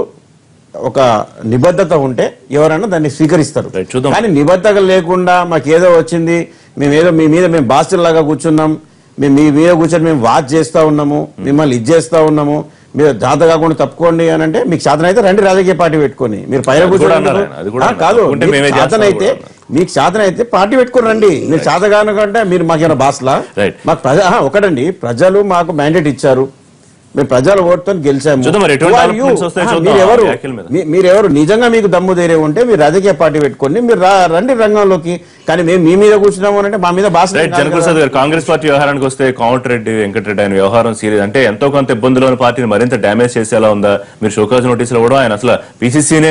ఒక నిబద్ధత ఉంటే ఎవరైనా దాన్ని స్వీకరిస్తారు Right, చూద్దాం. కానీ నిబద్ధత లేకుండా మాకు ఏదో వచ్చింది మేము ఏదో మీ మీద మేము బాస్తుల్లాగా కూర్చున్నాం మేము మీ మీద కూర్చొని మేము వాచ్ చేస్తా ఉన్నాము మిమ్మల్ని ఇది చేస్తా ఉన్నాము మీరు జాత కాకుండా తప్పుకోండి అని అంటే మీకు శాతం అయితే రండి రాజకీయ పార్టీ పెట్టుకొని మీరు పైన అది కూడా కూర్చొని అన్నారు ఆయన, అది కూడా ఆ, అన్నారు. కాదు తప్పుకుంటే మీకు మేమే శాతం చేస్తాం అయితే కూడా మీకు శాతం అయితే పార్టీ పెట్టుకుని రండి మీరు శాతగాను కంటే మీరు మాకేమైనా బాస్లా Right. మాకు ప్రజ ఆహా, ఒకటండి ప్రజలు మాకు మ్యాండేట్ ఇచ్చారు మేము ప్రజల ఓటుతో గెలిచాము చూద్దాం మరి ఎటువంటి Who are you? developments వస్తాయో ఆహా, చూద్దాం మీరెవరు ఆ వ్యాఖ్యల మీద. మీ- మీరెవరు నిజంగా మీకు దమ్ము ధైర్యం ఉంటే మీరు రాజకీయ పార్టీ పెట్టుకోండి మీరు రా- రండి రంగంలోకి కానీ మేము మీ మీద కూర్చున్నాము అని అంటే మా మీద బాస్ రైట్ జనప్రసాద్ గారు కాంగ్రెస్ పార్టీ వ్యవహారానికి వస్తే కోమటిరెడ్డి వెంకటరెడ్డి ఆయన వ్యవహారం సీరియస్ అంటే ఎంతో కొంత ఇబ్బందులు ఉన్న పార్టీని మరింత డ్యామేజ్ చేసేలా ఉందా మీరు షోకాజ్ నోటీసులు కూడా ఆయన అసలు పీసీసీనే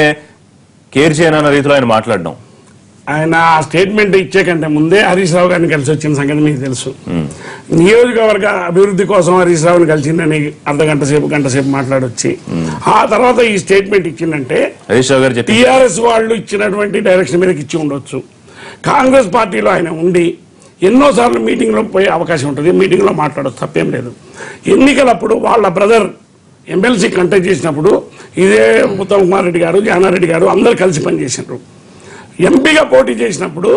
కేర్ చేయనన్న రీతిలో ఆయన మాట్లాడడం ఆయన ఆ స్టేట్మెంట్ ఇచ్చే కంటే ముందే హరీష్ రావు గారిని కలిసి వచ్చిన సంగతి మీకు తెలుసు నియోజకవర్గ అభివృద్ధి కోసం హరీష్ రావుని కలిసిందని అర్ధ గంట సేపు గంట సేపు మాట్లాడొచ్చి ఆ తర్వాత ఈ స్టేట్మెంట్ ఇచ్చిందంటే హరీష్ రావు గారు చెప్పి టిఆర్ఎస్ వాళ్ళు ఇచ్చినటువంటి డైరెక్షన్ మీదకి ఇచ్చి ఉండొచ్చు కాంగ్రెస్ పార్టీలో ఆయన ఉండి ఎన్నోసార్లు మీటింగ్లో పోయే అవకాశం ఉంటుంది మీటింగ్లో మాట్లాడచ్చు తప్పేం లేదు ఎన్నికలప్పుడు వాళ్ళ బ్రదర్ ఎమ్మెల్సీ కంటెక్ట్ చేసినప్పుడు ఇదే ఉత్తమ్ కుమార్ రెడ్డి గారు జానారెడ్డి గారు అందరు కలిసి పనిచేసినారు ఎంపీగా పోటీ చేసినప్పుడు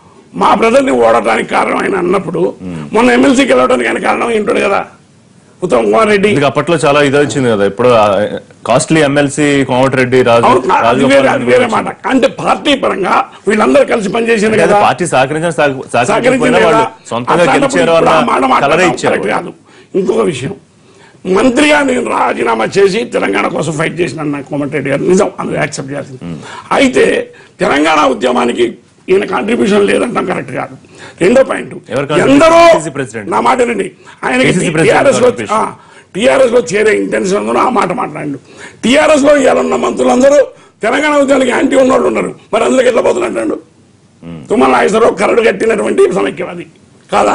మా బ్రదర్ని ఓడటానికి కారణం ఆయన అన్నప్పుడు మొన్న ఎమ్మెల్సీకి వెళ్ళడానికి ఆయన కారణం ఏంటాడు కదా ఉత్తమ్ కుమార్ రెడ్డి ఇందుకు అప్పట్లో చాలా ఇది వచ్చింది కదా ఇప్పుడు కాస్ట్లీ ఎమ్మెల్సీ కోమటిరెడ్డి రాజు అవును, అది రాజగోపాల్ వేరే రెడ్డి అది వేరే గురించి. మాట అంటే పార్టీ పరంగా వీళ్ళందరూ కలిసి పనిచేసింది అంటే అది కదా పార్టీ సహకరించిన సహకరించకపోయినా సహకరించింది వాళ్ళు కదా. సొంతంగా అట్లాంటప్పుడు గెలిచారు ఇప్పుడు ఆ అన్న మాట కలరే మాట్లాడడం ఇచ్చారు కరెక్ట్ కాదు ఇంకొక విషయం మంత్రిగా నేను రాజీనామా చేసి తెలంగాణ కోసం ఫైట్ చేసిన నా కోమటిరెడ్డి గారు నిజం అందులో యాక్సెప్ట్ చేయాల్సింది అయితే తెలంగాణ ఉద్యమానికి ఈయన కాంట్రిబ్యూషన్ లేదంటాం కరెక్ట్ కాదు రెండో పాయింట్ ఎవరు contribution? ఎందరో PCC president. నా మాట వినండి ఆయనకి PCC president టీఆర్ఎస్ లో contribution. టీఆర్ఎస్ లో చేరే ఇంటెన్షన్ ఉందో ఆ మాట మాట్లాడు టీఆర్ఎస్ లో ఇవాళ ఉన్న మంత్రులందరూ తెలంగాణ ఉద్యమానికి యాంటీ ఉన్నోళ్ళు ఉన్నారు మరి అందులోకి ఎట్లా పోతున్నట్టు తుమ్మల నాగేశ్వరరావు కరడు కట్టినటువంటి సమైక్యవాది కాదా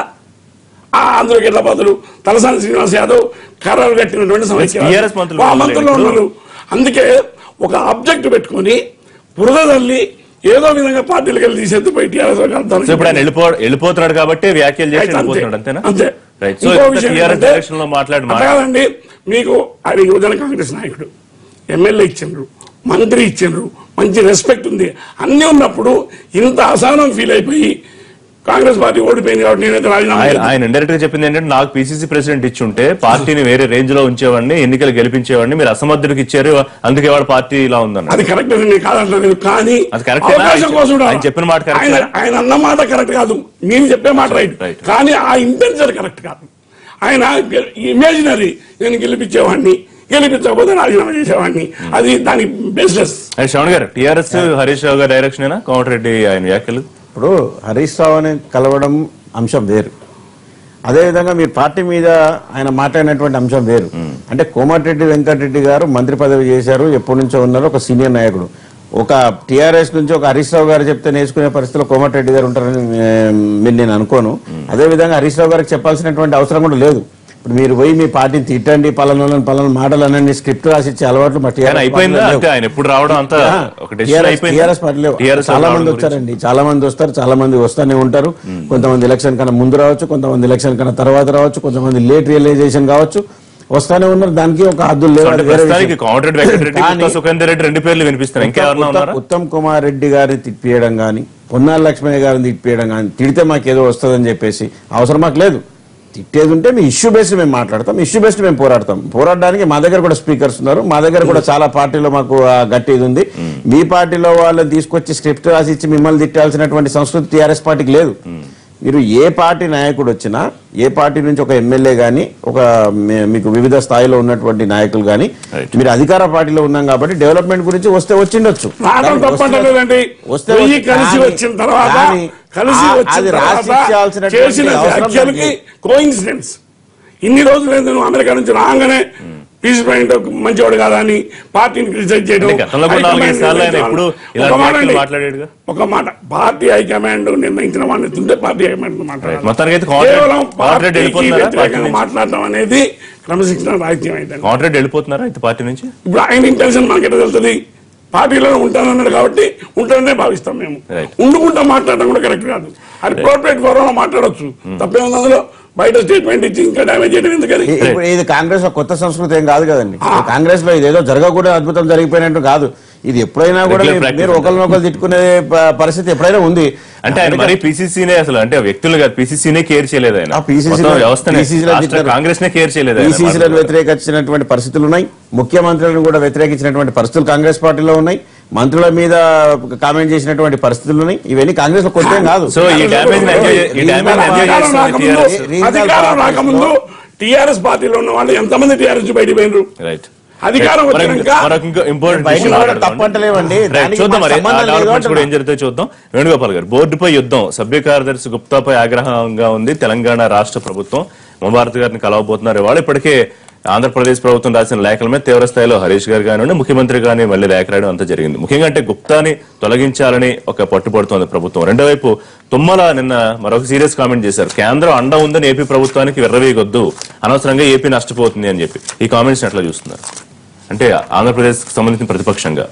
ఆ అందులో గిడ్లపాతులు తలసాని శ్రీనివాస్ యాదవ్ కర్రలు కట్టినటువంటి TRS మంత్రులు ఆ ఉన్నారు మంత్రులు ఇప్పుడు. ఉన్నారు అందుకే ఒక ఆబ్జెక్ట్ పెట్టుకొని బురద తల్లి ఏదో విధంగా పార్టీలకు వెళ్ళి తీసేది పోయి టీఆర్ఎస్ సో ఇప్పుడు ఆయన వెళ్ళిపో వెళ్ళిపోతున్నాడు కాబట్టి వ్యాఖ్యలు చేసి వెళ్ళిపోతున్నాడు అంతేనా అంతే రైట్ సో ఇంకో విషయం టీఆర్ఎస్ ఏంటంటే, డైరెక్షన్ లో మాట్లాడి అట్లా కాదండి మీకు ఆయన యువజన కాంగ్రెస్ నాయకుడు ఎమ్మెల్యే ఇచ్చిండ్రు మంత్రి ఇచ్చిండ్రు మంచి రెస్పెక్ట్ ఉంది అన్ని ఉన్నప్పుడు ఇంత అసహనం ఫీల్ అయిపోయి కాంగ్రెస్ పార్టీ ఓడిపోయింది కాబట్టి నేనైతే రాజీనామా ఆయన చేద్దాం. ఆయన ఇండైరెక్ట్ గా చెప్పింది ఏంటంటే నాకు పిసిసి ప్రెసిడెంట్ ఇచ్చుంటే పార్టీని వేరే రేంజ్ లో ఉంచేవాడిని ఎన్నికలు గెలిపించేవాడిని మీరు అసమర్థుడికి ఇచ్చారు అందుకే వాడు పార్టీ ఇలా ఉందన్న అది కరెక్ట్ అని నేను కాదంటలేదు కానీ అది correct అవకాశం ఆయన కోసం ఆయన చెప్పిన మాట correct ఆయన ఏ? ఆయన అన్న మాట కరెక్ట్ కాదు నేను చెప్పే మాట రైట్ Right. కానీ ఆ ఇంటెన్షన్ కరెక్ట్ కాదు ఆయన ఇమేజినరీ నేను గెలిపించేవాడిని గెలిపించకపోతే రాజీనామా చేసేవాడిని అది దాని బేస్లెస్ ఆయన శ్రవణ్ గారు టిఆర్ఎస్ హరీష్ రావు గారి డైరెక్షన్ అయినా కోమటిరెడ్డి ఆయన వ్యాఖ్యలు ఇప్పుడు హరీష్ రావుని కలవడం అంశం వేరు అదేవిధంగా మీరు పార్టీ మీద ఆయన మాట్లాడినటువంటి అంశం వేరు అంటే కోమటిరెడ్డి వెంకటరెడ్డి గారు మంత్రి పదవి చేశారు ఎప్పటి నుంచో ఉన్నారు ఒక సీనియర్ నాయకుడు ఒక టీఆర్ఎస్ నుంచి ఒక హరీష్ రావు గారు చెప్తే నేర్చుకునే పరిస్థితిలో కోమటిరెడ్డి గారు ఉంటారని ఏ, మీరు నేను అనుకోను అదేవిధంగా హరీష్ రావు గారికి చెప్పాల్సినటువంటి అవసరం కూడా లేదు ఇప్పుడు మీరు పోయి మీ పార్టీని తిట్టండి పలానా పలానా మాటలు అనండి స్క్రిప్ట్ రాసిచ్చే అలవాట్లు మా ఆయన టీఆర్ఎస్ అయిపోయిందా పార్టీలో అంటే ఆయన ఎప్పుడు రావడం అంతా ఒక డెసిషన్ టీఆర్ఎస్ అయిపోయింది టీఆర్ఎస్ పార్టీలో చాలా మంది వచ్చారండి చాలా మంది వస్తారు చాలా మంది వస్తానే ఉంటారు కొంతమంది ఎలక్షన్ కన్నా ముందు రావచ్చు కొంతమంది ఎలక్షన్ కన్నా తర్వాత రావచ్చు కొంతమంది లేట్ రియలైజేషన్ కావచ్చు వస్తానే ఉన్నారు దానికి ఒక హద్దులు లేవు అది వేరే ప్రస్తుతానికి విషయం. కోమటిరెడ్డి వెంకటరెడ్డి కానీ- గుత్తా సుఖేందర్ రెడ్డి రెండు పేర్లు వినిపిస్తున్నాయి ఇంకెవరన్నా ఉత్తమ్- ఉన్నారా ఉత్తమ్ కుమార్ రెడ్డి గారిని తిప్పియడం కానీ పొన్నాల లక్ష్మయ్య గారిని తిప్పియడం కానీ తిడితే మాకు ఏదో వస్తుందని చెప్పేసి అవసరం మాకు లేదు తిట్టేది ఉంటే మీ ఇష్యూ బేస్డ్ మేము మాట్లాడతాం ఇష్యూ బేస్డ్ మేము పోరాడతాం పోరాడడానికి మా దగ్గర కూడా స్పీకర్స్ ఉన్నారు మా దగ్గర కూడా చాలా పార్టీలో మాకు ఆ గట్టి ఇది ఉంది మీ పార్టీలో వాళ్ళని తీసుకొచ్చి స్క్రిప్ట్ రాసి ఇచ్చి మిమ్మల్ని తిట్టాల్సినటువంటి సంస్కృతి టీఆర్ఎస్ పార్టీకి లేదు మీరు ఏ పార్టీ నాయకుడు వచ్చినా ఏ పార్టీ నుంచి ఒక ఎమ్మెల్యే గాని ఒక మీ- మీకు వివిధ స్థాయిలో ఉన్నటువంటి నాయకులు గాని Right. మీరు అధికార పార్టీలో ఉన్నాం కాబట్టి డెవలప్మెంట్ గురించి వస్తే వచ్చిండొచ్చు రావడం కానీ తప్పంటలేదండి వస్తే పోయి వచ్చి- కలిసి కానీ- వచ్చిన తర్వాత కానీ కలిసి ఆ- వచ్చిన అది రాసి తర్వాత ఇచ్చాల్సినటువంటి చేసిన అవసరం వ్యాఖ్యలకి లేదు. కోయిన్సిడెన్స్ ఇన్ని రోజులు ఏంది నువ్వు అమెరికా నుంచి రాగానే పీస్ పాయింట్ మంచివాడు కాదా అని పార్టీని క్రిటిసైజ్ చేయడం అంటే గతంలో కూడా నాలుగైదు హైకమాండ్ సార్లు ఆయన ఎప్పుడు నిర్ణయించిన ఇలాంటి ఒక మాట వ్యాఖ్యలు అండి. మాట్లాడాడుగా? ఒక మాట పార్టీ హైకమాండ్ నిర్ణయించిన వాడిని ఎత్తుంటే పార్టీ హైకమాండ్ మాట్లాడాలి మొత్తానికి అయితే కాంట్రాక్ట్- కేవలం కాంట్రాక్ట్ పార్టీకి వెళ్ళిపోతున్నారా పార్టీ వ్యతిరేకంగా నుంచి? మాట్లాడటం అనేది క్రమశిక్షణ రాహిత్యం అయిందండి కాంట్రాక్ట్ వెళ్ళిపోతున్నారా అయితే పార్టీ నుంచి ఇప్పుడు ఆయన ఇంటెన్షన్ మనకి ఎట్లా తెలుస్తుంది పార్టీలో ఉంటానన్నాడు కాబట్టి ఉంటాననే భావిస్తాం మేము Right. ఉండుకుంటా మాట్లాడడం కూడా కరెక్ట్ కాదు అది కోఆపరేట్ ఫోరం లో మాట్లాడొచ్చు తప్పేముంది అందులో బయట స్టేట్మెంట్ ఇచ్చి ఇంకా డ్యామేజ్ చేయడం ఎందుకని ఇ- ఇప్పుడు ఇది కాంగ్రెస్ లో కొత్త సంస్కృతి ఏం కాదు కదండి కాంగ్రెస్ లో ఇదేదో జరగకూడదు అద్భుతం జరిగిపోయినట్టు కాదు ఇది ఎప్పుడైనా కూడా Regular మీరు- practice మీరు ఒకరినొకరు తిట్టుకునే ప- పరిస్థితి ఎప్పుడైనా ఉంది అంటే ఆయన మరీ పీసీసీనే అసలు అంటే వ్యక్తులు కాదు పీసీసీనే కేర్ చేయలేదు ఆయన ఆ PCC మొత్తం లో- వ్యవస్థనే PCC లో రాష్ట్ర తిట్టారు. కాంగ్రెస్ నే కేర్ చేయలేదు ఆయన. ఈసీసీలను వ్యతిరేకించినటువంటి పరిస్థితులు ఉన్నాయి ముఖ్యమంత్రులను కూడా వ్యతిరేకించినటువంటి పరిస్థితులు కాంగ్రెస్ పార్టీలో ఉన్నాయి మంత్రుల మీద కామెంట్ చేసినటువంటి పరిస్థితులు ఉన్నాయి ఇవన్నీ కాంగ్రెస్ లో కొత్త ఏం కాదు సో ఈ డ్యామేజ్ ఈ డ్యామేజ్ ఎంజాయ్ అధికారం చేస్తున్న రాకముందు టీఆర్ఎస్ Regional అధికారం parties రాకముందు లో- టిఆర్ఎస్ పార్టీలో ఉన్న వాళ్ళు ఎంతమంది టిఆర్ఎస్ నుంచి బయటికి పోయినరు రైట్ అధికారం వచ్చినాక మరొక ఇంపార్టెంట్ బయటికి పోవడం తప్పంటలేవండి. దానికి చూద్దాం మాకు మరి ఆ సంబంధం లేదు డెవలప్మెంట్స్ కూడా అంటున్నా. ఏం జరుగుతాయో చూద్దాం వేణుగోపాల్ గారు బోర్డుపై యుద్ధం సభ్య కార్యదర్శి గుప్తాపై ఆగ్రహంగా ఉంది తెలంగాణ రాష్ట్ర ప్రభుత్వం ఉమాభారతి గారిని కలవబోతున్నారు వాళ్ళు ఇప్పటికే ఆంధ్రప్రదేశ్ ప్రభుత్వం రాసిన లేఖల మీద తీవ్ర స్థాయిలో హరీష్ గారు కానివ్వండి ముఖ్యమంత్రి కానీ మళ్ళీ లేఖ రాయడం అంతా జరిగింది ముఖ్యంగా అంటే గుప్తాని తొలగించాలని ఒక పట్టుబడుతోంది ప్రభుత్వం రెండో వైపు తుమ్మల నిన్న మరొక సీరియస్ కామెంట్ చేశారు కేంద్రం అండ ఉందని ఏపీ ప్రభుత్వానికి విర్రవీగొద్దు అనవసరంగా ఏపీ నష్టపోతుంది అని చెప్పి ఈ కామెంట్స్ ఎట్లా చూస్తున్నారు అంటే ఆంధ్రప్రదేశ్ కి సంబంధించిన ప్రతిపక్షంగా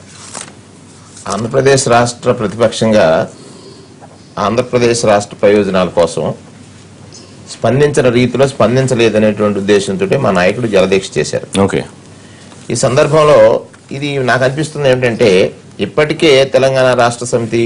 ఆంధ్రప్రదేశ్ రాష్ట్ర ప్రతిపక్షంగా ఆంధ్రప్రదేశ్ రాష్ట్ర ప్రయోజనాల కోసం స్పందించిన రీతిలో స్పందించలేదనేటువంటి ఉద్దేశంతో మా నాయకుడు జలదీక్ష చేశారు ఓకే ఈ సందర్భంలో ఇది నాకు అనిపిస్తుంది ఏమిటంటే ఇప్పటికే తెలంగాణ రాష్ట్ర సమితి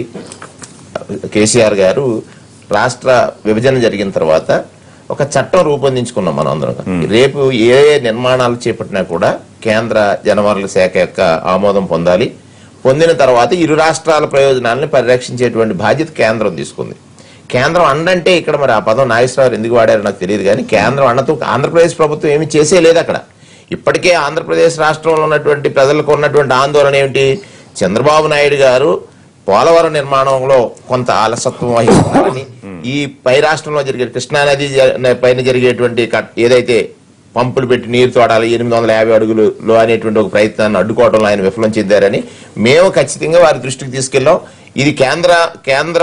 కేసీఆర్ గారు రాష్ట్ర విభజన జరిగిన తర్వాత ఒక చట్టం రూపొందించుకున్నాం మనం అందరం రేపు ఏ ఏ నిర్మాణాలు చేపట్టినా కూడా కేంద్ర జనవరుల శాఖ యొక్క ఆమోదం పొందాలి పొందిన తర్వాత ఇరు రాష్ట్రాల ప్రయోజనాలను పరిరక్షించేటువంటి బాధ్యత కేంద్రం తీసుకుంది కేంద్రం అండంటే ఇక్కడ మరి ఆ పదం నాగేశ్వరరావు ఎందుకు వాడారో నాకు తెలియదు కానీ కేంద్రం అండతో ఆంధ్రప్రదేశ్ ప్రభుత్వం ఏమీ చేసే లేదు అక్కడ ఇప్పటికే ఆంధ్రప్రదేశ్ రాష్ట్రంలో ఉన్నటువంటి ప్రజలకు ఉన్నటువంటి ఆందోళన ఏమిటి చంద్రబాబు నాయుడు గారు పోలవరం నిర్మాణంలో కొంత ఆలసత్వం వహిస్తున్నారని ఈ పై రాష్ట్రంలో జరిగే కృష్ణానది జ- పైన జరిగేటువంటి కట్- ఏదైతే పంపులు పెట్టి నీరు తోడాలి ఎనిమిది వందల యాభై అడుగులలో అనేటువంటి ఒక ప్రయత్నాన్ని అడ్డుకోవడంలో ఆయన విఫలం చెందారని మేము ఖచ్చితంగా వారి దృష్టికి తీసుకెళ్ళాం ఇది కేంద్ర కేంద్ర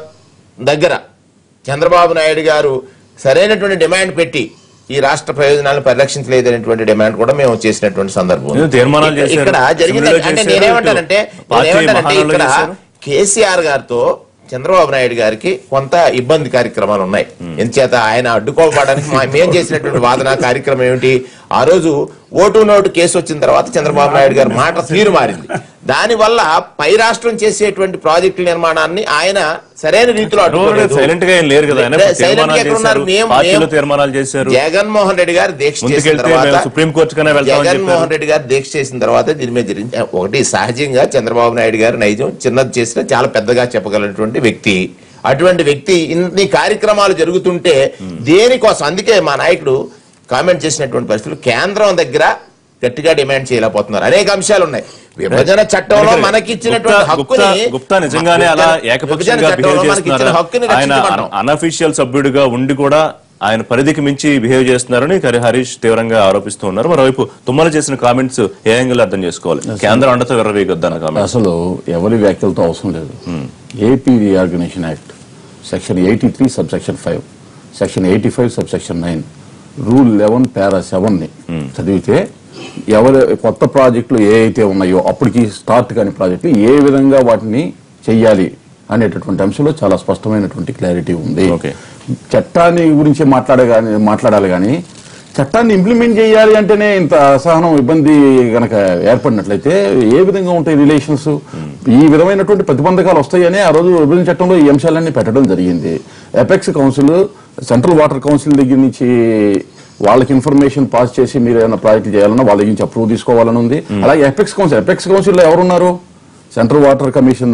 దగ్గర చంద్రబాబు నాయుడు గారు సరైనటువంటి డిమాండ్ పెట్టి ఈ రాష్ట్ర ప్రయోజనాలను పరిరక్షించలేదనేటువంటి డిమాండ్ కూడా మేము చేసినటువంటి సందర్భం ఉంది. ఏదో తీర్మానాలు ఇక్కడ- చేశారు. ఇక్కడ జరిగింది అసెంబ్లీలో అంటే చేశారు, నేనేమంటానంటే పార్టీ నేనేమంటానంటే మహానాడులో ఇక్కడ చేశారు. కేసీఆర్ గారితో చంద్రబాబు నాయుడు గారికి కొంత ఇబ్బంది కార్యక్రమాలు ఉన్నాయి ఎందుచేత ఆయన అడ్డుకోవడానికి మా- మేము చేసినటువంటి వాదన కార్యక్రమం ఏమిటి ఆ రోజు ఓటు నోటు కేసు వచ్చిన తర్వాత చంద్రబాబు నాయుడు గారి మాట తీరు మారింది దానివల్ల పై రాష్ట్రం చేసేటువంటి ప్రాజెక్టుల నిర్మాణాన్ని ఆయన సరైన రీతిలో అడ్డుకోలేదు. సైలెంట్ గా ఏం లేరు కదా ఆయన సైలెంట్ గా తీర్మానాలు ఎక్కడ ఉన్నారు? చేశారు మేము- పార్టీలో మేము- తీర్మానాలు చేశారు జగన్మోహన్ రెడ్డి గారు దీక్ష చేసిన ముందుకెళ్తే తర్వాత మేము సుప్రీం కోర్టుకనే వెళ్తామని జగన్మోహన్ చెప్పారు రెడ్డి గారు దీక్ష చేసిన తర్వాత దీని మీద జరిగింది ఒకటి సహజంగా చంద్రబాబు నాయుడు గారు నైజం చిన్నది చేసినా చాలా పెద్దగా చెప్పగలిగినటువంటి వ్యక్తి అటువంటి వ్యక్తి ఇన్ని కార్యక్రమాలు జరుగుతుంటే దేనికోసం అందుకే మా నాయకుడు కామెంట్ చేసినటువంటి పరిస్థితులు కేంద్రం దగ్గర గట్టిగా డిమాండ్ చేయలేకపోతున్నారు అనేక అంశాలు ఉన్నాయి విభజన చట్టంలో మనకి ఇచ్చినటువంటి గుప్తా- హక్కుని గుప్తా- గుప్తా నిజంగానే అలా విభజన ఏకపక్షంగా చట్టంలో బిహేవ్ మనకి ఇచ్చిన చేస్తున్నారు హక్కుని ఆయన రక్షించమంటాం. అనఫీషియల్ సభ్యుడిగా ఉండి కూడా ఆయన పరిధికి మించి బిహేవ్ చేస్తున్నారని కరి హరీష్ తీవ్రంగా ఆరోపిస్తూ ఉన్నారు మరోవైపు తుమ్మల చేసిన కామెంట్స్ ఏ యాంగిల్ అర్థం చేసుకోవాలి కేంద్రం అండతో విర్రవీగొద్దన్న కామెంట్స్ అసలు ఎవరి వ్యాఖ్యలతో అవసరం లేదు AP reorganisation act section eighty three sub section five section eighty five sub section nine rule eleven para seven ని చదివితే ఎవరు కొత్త ప్రాజెక్టులు ఏ అయితే ఉన్నాయో అప్పటికి స్టార్ట్ కాని ప్రాజెక్టులు ఏ విధంగా వాటిని చెయ్యాలి అనేటటువంటి అంశంలో చాలా స్పష్టమైనటువంటి క్లారిటీ ఉంది Okay. చట్టాన్ని గురించి మాట్లాడగాని మాట్లాడాలి కానీ చట్టాన్ని ఇంప్లిమెంట్ చేయాలి అంటేనే ఇంత అసహనం ఇబ్బంది గనక ఏర్పడినట్లయితే ఏ విధంగా ఉంటాయి రిలేషన్స్ ఈ విధమైనటువంటి ప్రతిబంధకాలు వస్తాయని ఆ రోజు విభజన చట్టంలో ఈ అంశాలన్నీ పెట్టడం జరిగింది apex council central water council దగ్గర నుంచి వాళ్ళకి ఇన్ఫర్మేషన్ పాస్ చేసి మీరు ఏమైనా ప్రాజెక్ట్ చేయాలన్నా వాళ్ళ దగ్గర నుంచి అప్రూవ్ తీసుకోవాలని ఉంది అలాగే ఎపెక్స్ కౌన్సిల్ ఎపెక్స్ కౌన్సిల్లో ఎవరున్నారు central water commission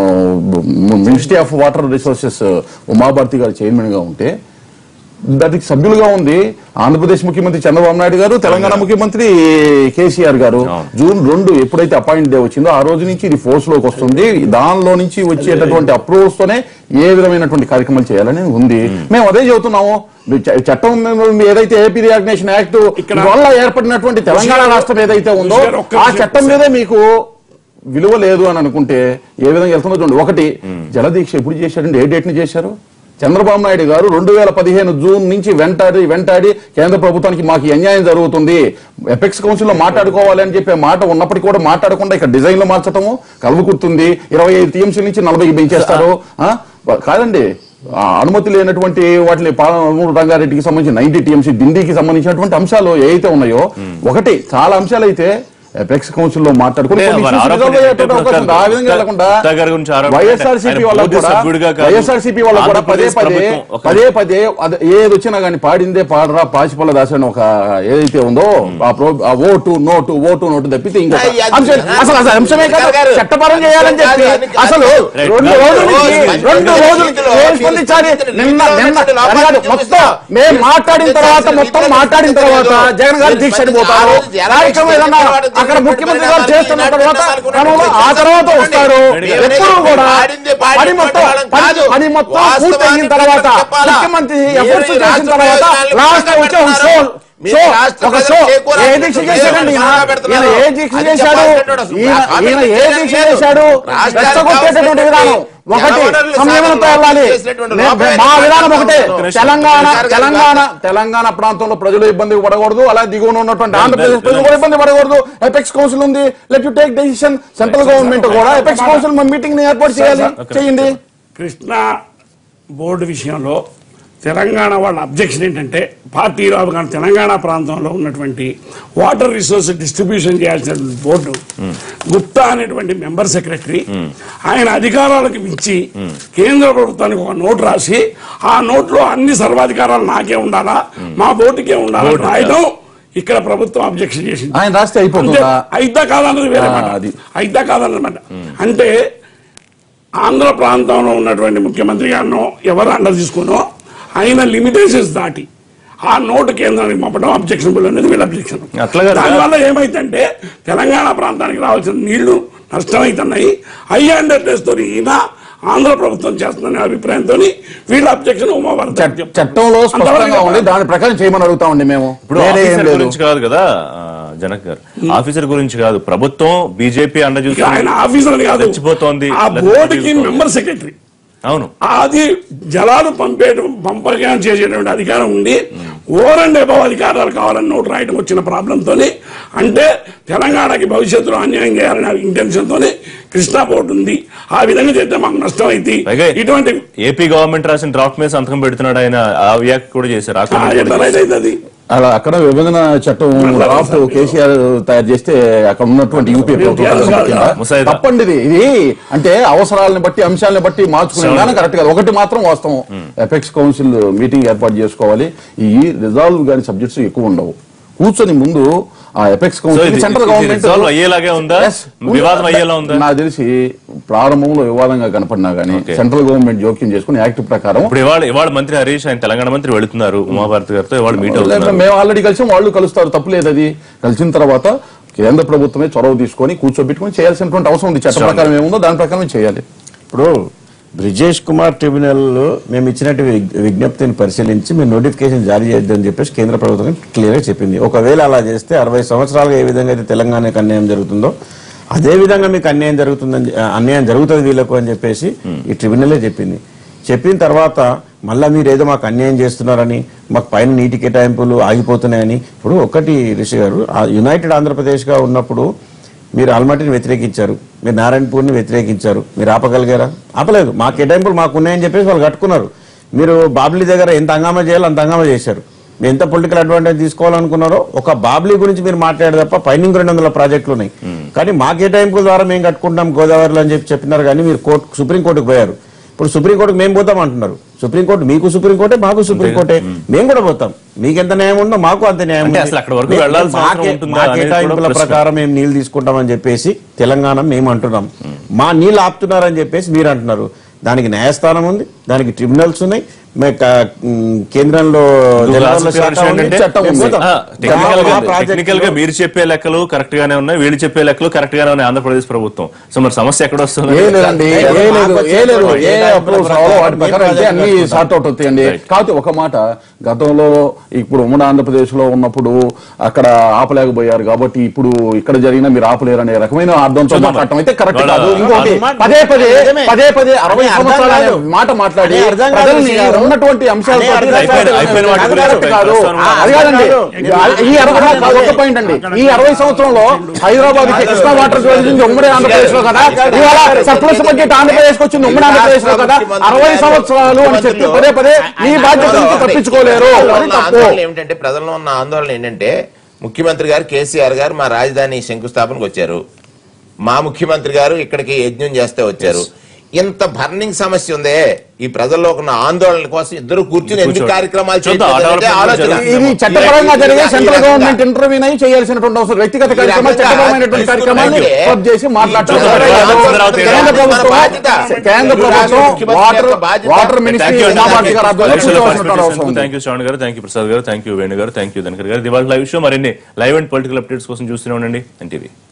ministry of water resources Uma Bharti గారు చైర్మన్ గా ఉంటే దానికి సభ్యులుగా ఉంది ఆంధ్రప్రదేశ్ ముఖ్యమంత్రి చంద్రబాబు నాయుడు గారు తెలంగాణ ముఖ్యమంత్రి కేసీఆర్ గారు జూన్ రెండు ఎప్పుడైతే అపాయింట్ డే వచ్చిందో ఆ రోజు నుంచి ఇది ఫోర్స్ లోకి వస్తుంది దానిలో నుంచి వచ్చేటటువంటి అప్రూవల్స్ తోనే ఏ విధమైనటువంటి కార్యక్రమాలు చేయాలని ఉంది మేము అదే చెబుతున్నాము మీరు చ- చట్టం మీద ఏదైతే ఏపీ రియాగ్నేషన్ యాక్ట్ ఇక్కడ- వల్ల ఏర్పడినటువంటి తెలంగాణ రాష్ట్రం ఏదైతే ఉందో గారు ఒక్క ఆ నిమిషం చట్టం మీదే మీకు విలువ లేదు అని అనుకుంటే ఏ విధంగా వెళ్తుందో చూడండి ఒకటి జలదీక్ష ఎప్పుడు చేశారండి ఏ డేట్ ని చేశారు చంద్రబాబు నాయుడు గారు రెండు వేల పదిహేను జూన్ నుంచి వెంటాడి వెంటాడి కేంద్ర ప్రభుత్వానికి మాకు ఈ అన్యాయం జరుగుతుంది ఎపెక్స్ కౌన్సిల్ లో మాట్లాడుకోవాలి అని చెప్పే మాట ఉన్నప్పటికీ కూడా మాట్లాడకుండా ఇక్కడ డిజైన్ లో మార్చటము కలుగుకుర్తుంది ఇరవై ఐదు టీఎంసీ నుంచి నలభైకి పెంచేస్తారు ఆ? కాదండి ఆ అనుమతి లేనటువంటి వాటిని పాలమూరు రంగారెడ్డికి సంబంధించి నైన్టీ టీఎంసీ దిండికి సంబంధించినటువంటి అంశాలు ఏవైతే ఉన్నాయో ఒకటి చాలా అంశాలు అయితే ఎపెక్స్ కౌన్సిల్ లో మాట్లాడుకుని అంటే కొన్ని వారి issues ఆరోపణ resolve అయ్యేటువంటి ఏంటంటే అవకాశం ఉంది. ఆ విధంగా గుప్తా- వెళ్లకుండా గుప్తా గారి గురించి ఆరోపణ వైఎస్ఆర్సీపీ ఆయన వాళ్ళకు బోర్డు కూడా సభ్యుడిగా కాదు. వైఎస్ఆర్సీపీ వాళ్ళకు కూడా పదే ఆంధ్రప్రదేశ్ పదే ప్రభుత్వం ఒక- పదే పదే అది ఏది వచ్చినా కానీ పాడిందే పాడరా పాచిపల్ల దాసని ఒక ఏదైతే ఉందో ఆ ప్రో ఆ ఓటు నోటు ఓటు నోటు తప్పితే ఇంకొక అయ్య, అది- అంశం అసలు అసలు అంశమే కాదు గారు. చట్టపరం చేయాలని చెప్పి కాదు, అది- అసలు అది- రెండు రైట్. రోజుల నుంచి రోజు రెండు మంచి రోజులు రీతిలో ఏం స్పందించాలి మీరు నిన్న రీతిలో నిన్న ఉన్నటువంటి లోపాలను అది కాదు, మొత్తం చూపిస్తా. మేము మీరు మాట్లాడిన రీతిలో తర్వాత రీతిలో మొత్తం రీతిలో మాట్లాడిన రీతిలో తర్వాత రీతిలో జగన్ గారు మీరు దీక్ష స్పందించి పోతారు ఆ రోజు ఎలా కార్యక్రమం చేస్తే ఏదన్నా వాడు అక్కడ జరిగినటువంటి ముఖ్యమంత్రి గారు పరిణామాలు చేస్తున్న ఈనాటి తర్వాత పరిణామాలు క్రమంలో ఆ కూడా తర్వాత చూడండి. వస్తారు ఎవరైనా ఎప్పుడు కూడా పాడిందే పాడిందే పని మొత్తం పాడడం పని- కాదు. పని మొత్తం వాస్తవాన్ని పూర్తయిన తర్వాత చెప్పాలా? ముఖ్యమంత్రి మీరు ఎఫర్ట్స్ ఈ చేసిన రాష్ట్ర తర్వాత ప్రయోజనాలకు లాస్ట్ వచ్చే ఒక షో మీరు షో రాష్ట్ర ఒక షో ప్రజలకు చేకూరాల్సిన ఏ దీక్ష చేశాడండి ఈయన ఈయన ఏ దీక్ష అది చేశాడు చెప్పాల్సినటువంటి అసలు ఈయన ఆ ఈయన ఏ కామెంట్ దీక్ష చేయలేదు. చేశాడు రాష్ట్రానికి రెచ్చగొట్టేటటువంటి విధానం ఒకటి జలవనరుల సంయమనంతో సాధనలో వెళ్ళాలి చేసినటువంటి మే- లోపమే మా విధానం ఒకటే ఒక్క తెలంగాణ నిమిషం. తెలంగాణ తెలంగాణ ప్రాంతంలో ప్రజలు ఇబ్బంది పడకూడదు అలా దిగువన ఉన్నటువంటి ఆంధ్రప్రదేశ్ ప్రజలు కూడా ఇబ్బంది పడకూడదు ఎపెక్స్ కౌన్సిల్ ఉంది let you take decision central government కూడా ఎపెక్స్ కౌన్సిల్ మీటింగ్ ని ఏర్పాటు చేయాలి చేయండి కృష్ణా బోర్డు విషయంలో తెలంగాణ వాళ్ళ అబ్జెక్షన్ ఏంటంటే పార్టీలో కానీ తెలంగాణ ప్రాంతంలో ఉన్నటువంటి వాటర్ రిసోర్స్ డిస్ట్రిబ్యూషన్ చేయాల్సిన బోర్డు గుప్తా అనేటువంటి మెంబర్ సెక్రటరీ ఆయన అధికారాలకు మించి కేంద్ర ప్రభుత్వానికి ఒక నోట్ రాసి ఆ నోట్లో అన్ని సర్వాధికారాలు నాకే ఉండాలా మా బోర్డుకే ఉండాలా బోర్డు. రాయడం ఇక్కడ ప్రభుత్వం అబ్జెక్షన్ చేసింది ఆయన రాస్తే అయిపోతుందా? అంటే అయిద్దా కాదన్నది వేరే ఆ, మాట అది. అయిద్దా కాదన్నమాట అంటే ఆంధ్ర ప్రాంతంలో ఉన్నటువంటి ముఖ్యమంత్రి గారినో ఎవరు అండ తీసుకునో ఆయన లిమిటేషన్స్ దాటి ఆ నోటు కేంద్రానికి పంపడం అబ్జెక్షనబుల్ అనేది వీళ్ళ అబ్జెక్షన్ అట్లాగే దానివల్ల ఏమైందంటే తెలంగాణ ప్రాంతానికి రావాల్సిన నీళ్లు నష్టమవుతున్నాయి హై హండ్రెడ్ తో ఈయన ఆంధ్ర ప్రభుత్వం చేస్తుందనే అభిప్రాయంతో వీళ్ళ అబ్జెక్షన్ ఉమాభారత చట్- చట్టంలో స్పష్టంగా ఉంది దాని ప్రకారం చేయమని అడుగుతామండి మేము ఇప్పుడు వేరే ఏం ఆఫీసర్ లేదు గురించి కాదు కదా ఆ, జనక్ గారు ఆఫీసర్ గురించి కాదు ప్రభుత్వం బీజేపీ అండ చూసి ఆయన ఆఫీసర్ అని కాదు చచ్చిపోతోంది. ఆ లేకపోతే బోర్డుకి తీసుకోవాలి. మెంబర్ సెక్రటరీ అవును అది జలాలు పంపేయడం పంపకం చేసేటువంటి అధికారం ఉండి ఓవర్ అండ్ అబౌవ్ అధికారాలు కావాలని నోటు రాయడం వచ్చిన ప్రాబ్లంతో అంటే తెలంగాణకి భవిష్యత్తులో అన్యాయం చేయాలనే ఇంటెన్షన్ తోనే కృష్ణా బోర్డు ఉంది ఆ విధంగా చేస్తే మాకు నష్టం అయితే పైగా ఇటువంటి ఏపీ గవర్నమెంట్ రాసిన డ్రాఫ్ట్ మీద సంతకం పెడుతున్నాడు ఆయన ఆ వ్యాఖ్య కూడా చేశారు ఆ ఆ, comment కూడా ఎట్లా చేశారు. రైట్ అవుతుంది అలా అక్కడ విభజన చట్టం డ్రాఫ్ట్ కేసీఆర్ తయారు చేస్తే అక్కడ ఉన్నటువంటి యూపీ ప్రభుత్వం ముసాయిదా. తప్పండి ఇది ఇది అంటే అవసరాలను బట్టి అంశాలను బట్టి మార్చుకునే విధానం కరెక్ట్ కాదు ఒకటి మాత్రం వాస్తవం ఎపెక్స్ కౌన్సిల్ మీటింగ్ ఏర్పాటు చేసుకోవాలి ఈ రిజాల్వ్ గాని సబ్జెక్ట్స్ ఎక్కువ ఉండవు కూర్చొని ముందు ఆ ఎపెక్స్ So కౌన్సిల్ ఇది- సెంట్రల్ ఇది గవర్నమెంట్ resolve అయ్యేలాగే ఉందా? వివాదం అయ్యేలా ఉందా? నాకు తెలిసి ప్రారంభంలో వివాదంగా కనపడినా గానీ Okay. సెంట్రల్ గవర్నమెంట్ జోక్యం చేసుకుని యాక్ట్ ప్రకారం ఇప్పుడు ఇవాళ ఇవాళ మంత్రి హరీష్ ఆయన తెలంగాణ మంత్రి వెళుతున్నారు ఉమాభారతి గారితో ఇవాళ మీట్ అవుతున్నారు మేము ఆల్రెడీ కలిసాం వాళ్ళు కలుస్తారు తప్పు లేదు అది కలిసిన తర్వాత కేంద్ర ప్రభుత్వమే చొరవ తీసుకొని కూర్చోబెట్టుకొని చేయాల్సినటువంటి అవసరం ఉంది చట్ట ప్రకారం ఏముందో దాని ప్రకారం చేయాలి ఇప్పుడు బ్రిజేష్ కుమార్ ట్రిబ్యునల్ మేము ఇచ్చినట్టు విగ్- విజ్ఞప్తిని పరిశీలించి మీరు నోటిఫికేషన్ జారీ చేద్దని చెప్పేసి కేంద్ర ప్రభుత్వం క్లియర్ గా చెప్పింది ఒకవేళ అలా చేస్తే అరవై సంవత్సరాలుగా ఏ విధంగా అయితే తెలంగాణకు అన్యాయం జరుగుతుందో అదే విధంగా మీకు అన్యాయం జరుగుతుందని ఆ, అన్యాయం జరుగుతుంది వీళ్ళకు అని చెప్పేసి ఈ ట్రిబ్యునలే చెప్పింది చెప్పిన తర్వాత మళ్ళా మీరు ఏదో మాకు అన్యాయం చేస్తున్నారని మాకు పైన నీటి కేటాయింపులు ఆగిపోతున్నాయని ఇప్పుడు ఒకటి రిషి గారు ఆ యునైటెడ్ ఆంధ్రప్రదేశ్గా ఉన్నప్పుడు మీరు ఆల్మటిని వ్యతిరేకించారు మీరు నారాయణపూర్ని వ్యతిరేకించారు మీరు ఆపగలిగారా ఆపలేదు మా కేటాయింపులు మాకు ఉన్నాయని చెప్పేసి వాళ్ళు కట్టుకున్నారు మీరు బాబ్లీ దగ్గర ఎంత హంగామా చేయాలో అంత హంగామా చేశారు మీరు ఎంత పొలిటికల్ అడ్వాంటేజ్ తీసుకోవాలనుకున్నారో ఒక బాబ్లీ గురించి మీరు మాట్లాడే తప్ప పైన రెండు వందల ప్రాజెక్టులు ఉన్నాయి కానీ మా కేటాయింపుల ద్వారా మేము కట్టుకుంటాం గోదావరిలో అని చెప్పి చెప్పినారు కానీ మీరు కోర్టు సుప్రీంకోర్టుకు పోయారు ఇప్పుడు సుప్రీంకోర్టుకు మేము పోతాం అంటున్నారు సుప్రీంకోర్టు మీకు సుప్రీంకోర్టే మాకు సుప్రీంకోర్టే మేము కూడా పోతాం మీకు ఎంత న్యాయం ఉందో మాకు అంత న్యాయం అంటే ఉంది. అసలు అక్కడ వరకు మేము- వెళ్ళాల్సిన మా అవసరం కే- ఉంటుందా మా అనేది కూడా కేటాయింపుల ప్రశ్న. ప్రకారం మేము నీళ్లు తీసుకుంటామని చెప్పేసి తెలంగాణ మేము అంటున్నాం మా నీళ్ళు ఆపుతున్నారని చెప్పేసి మీరు అంటున్నారు దానికి న్యాయస్థానం ఉంది దానికి ట్రిబ్యునల్స్ ఉన్నాయి మే- క- ఉమ్, కేంద్రంలో ఇంకొక జలవనరుల ఆసక్తికర శాఖ విషయం ఉంది, ఏంటంటే, చట్టం ఉంది. ఆ, టెక్నికల్ గా మా ప్రాజెక్టులో- టెక్నికల్ గా మీరు చెప్పే లెక్కలు కరెక్ట్ గానే ఉన్నాయి వీళ్ళు చెప్పే లెక్కలు కరెక్ట్ గానే ఉన్నాయి ఆంధ్రప్రదేశ్ ప్రభుత్వం సో మరి సమస్య ఎక్కడ వస్తుంది ఏ లేదండి ఏ లేదు ఏ లేదు ఏ అప్రూవ్స్ రావాలో వాటి ప్రకారం అయితే అన్ని సార్ట్ అవుట్ అవుతాయండి Right. కాకపోతే ఒక మాట గతంలో ఇప్పుడు ఉమ్మడి ఆంధ్రప్రదేశ్ లో ఉన్నప్పుడు అక్కడ ఆపలేకపోయారు కాబట్టి ఇప్పుడు ఇక్కడ జరిగిన మీరు ఆపలేరు అనే రకమైన అర్థంతో చూద్దాం. మాట్లాడటం అయితే కరెక్ట్ వాళ్ళ- కాదు ఇంకోటి వాళ్ళ- పదే పదే నిజమే. పదే పదే అరవై అదే అర్థం సంవత్సరాలు అనే కాదు. మాట మాట్లాడి అదే అర్థం కాదు ప్రజల్ని గారు. ఉన్నటువంటి అంశాలతో అదే అర్థం అయిపోయిన- అయిపోయిన వాటి అది గురించి కరెక్ట్ ఒక కాదు ప్రస్తావన ఆ, అది కాదండి ఈ అరవై కాదు, ఒక పాయింట్ అండి ఈ అరవై సంవత్సరంలో హైదరాబాద్ కి కృష్ణా వాటర్ గురించి ఉమ్మడి ఆంధ్రప్రదేశ్ లో కదా ఇవాళ సర్ప్లస్ బడ్జెట్ ఆంధ్రప్రదేశ్ కి వచ్చింది ఉమ్మడి ఆంధ్రప్రదేశ్ లో కదా అరవై సంవత్సరాలు అని చెప్పి పదే పదే మీ బాధ్యత నుంచి తప్పించుకోలేరు ప్రజల్లో అది ఉన్న తప్పు ఆందోళన ఏమిటంటే ప్రజల్లో ఉన్న ఆందోళన ఏంటంటే ముఖ్యమంత్రి గారు కేసీఆర్ గారు మా రాజధాని శంకుస్థాపనకు వచ్చారు మా ముఖ్యమంత్రి గారు ఇక్కడికి యజ్ఞం చేస్తే వచ్చారు ఇంత బర్నింగ్ సమస్య ఉందే ఈ ప్రజల్లో ఉన్న ఆందోళన కోసం ఇద్దరు కూర్చుని ఎందుకు కూర్చోండి. కార్యక్రమాలు చూద్దాం, చేయట్లేదు ఆ అనేది డెవలప్మెంట్ ఆలోచన. ఇది చట్టపరంగా జరిగే సెంట్రల్ గవర్నమెంట్ ఇంటర్వ్యూ అయి చేయాల్సినటువంటి అవసరం వ్యక్తిగత కార్యక్రమాలు చట్టపరమైనటువంటి కార్యక్రమాలు రద్దు చేసి మాట్లాడటం కేంద్ర ప్రభుత్వం కేంద్ర ప్రభుత్వం వాటర్ వాటర్ మినిస్ట్రీ ఉమాభారతి గారు ఆధ్వర్యంలో కూర్చోవాల్సినటువంటి అవసరం ఉంది థ్యాంక్ యూ శ్రవణ్ గారు థ్యాంక్ యూ ప్రసాద్ గారు థ్యాంక్ యూ వేణు గారు థ్యాంక్ యూ ధనకర్ గారు దివాళ లైవ్ షో మరిన్ని లైవ్ అండ్ పొలిటికల్ అప్డేట్స్ కోసం చూస్తూనే ఉండండి ఎన్టీవీ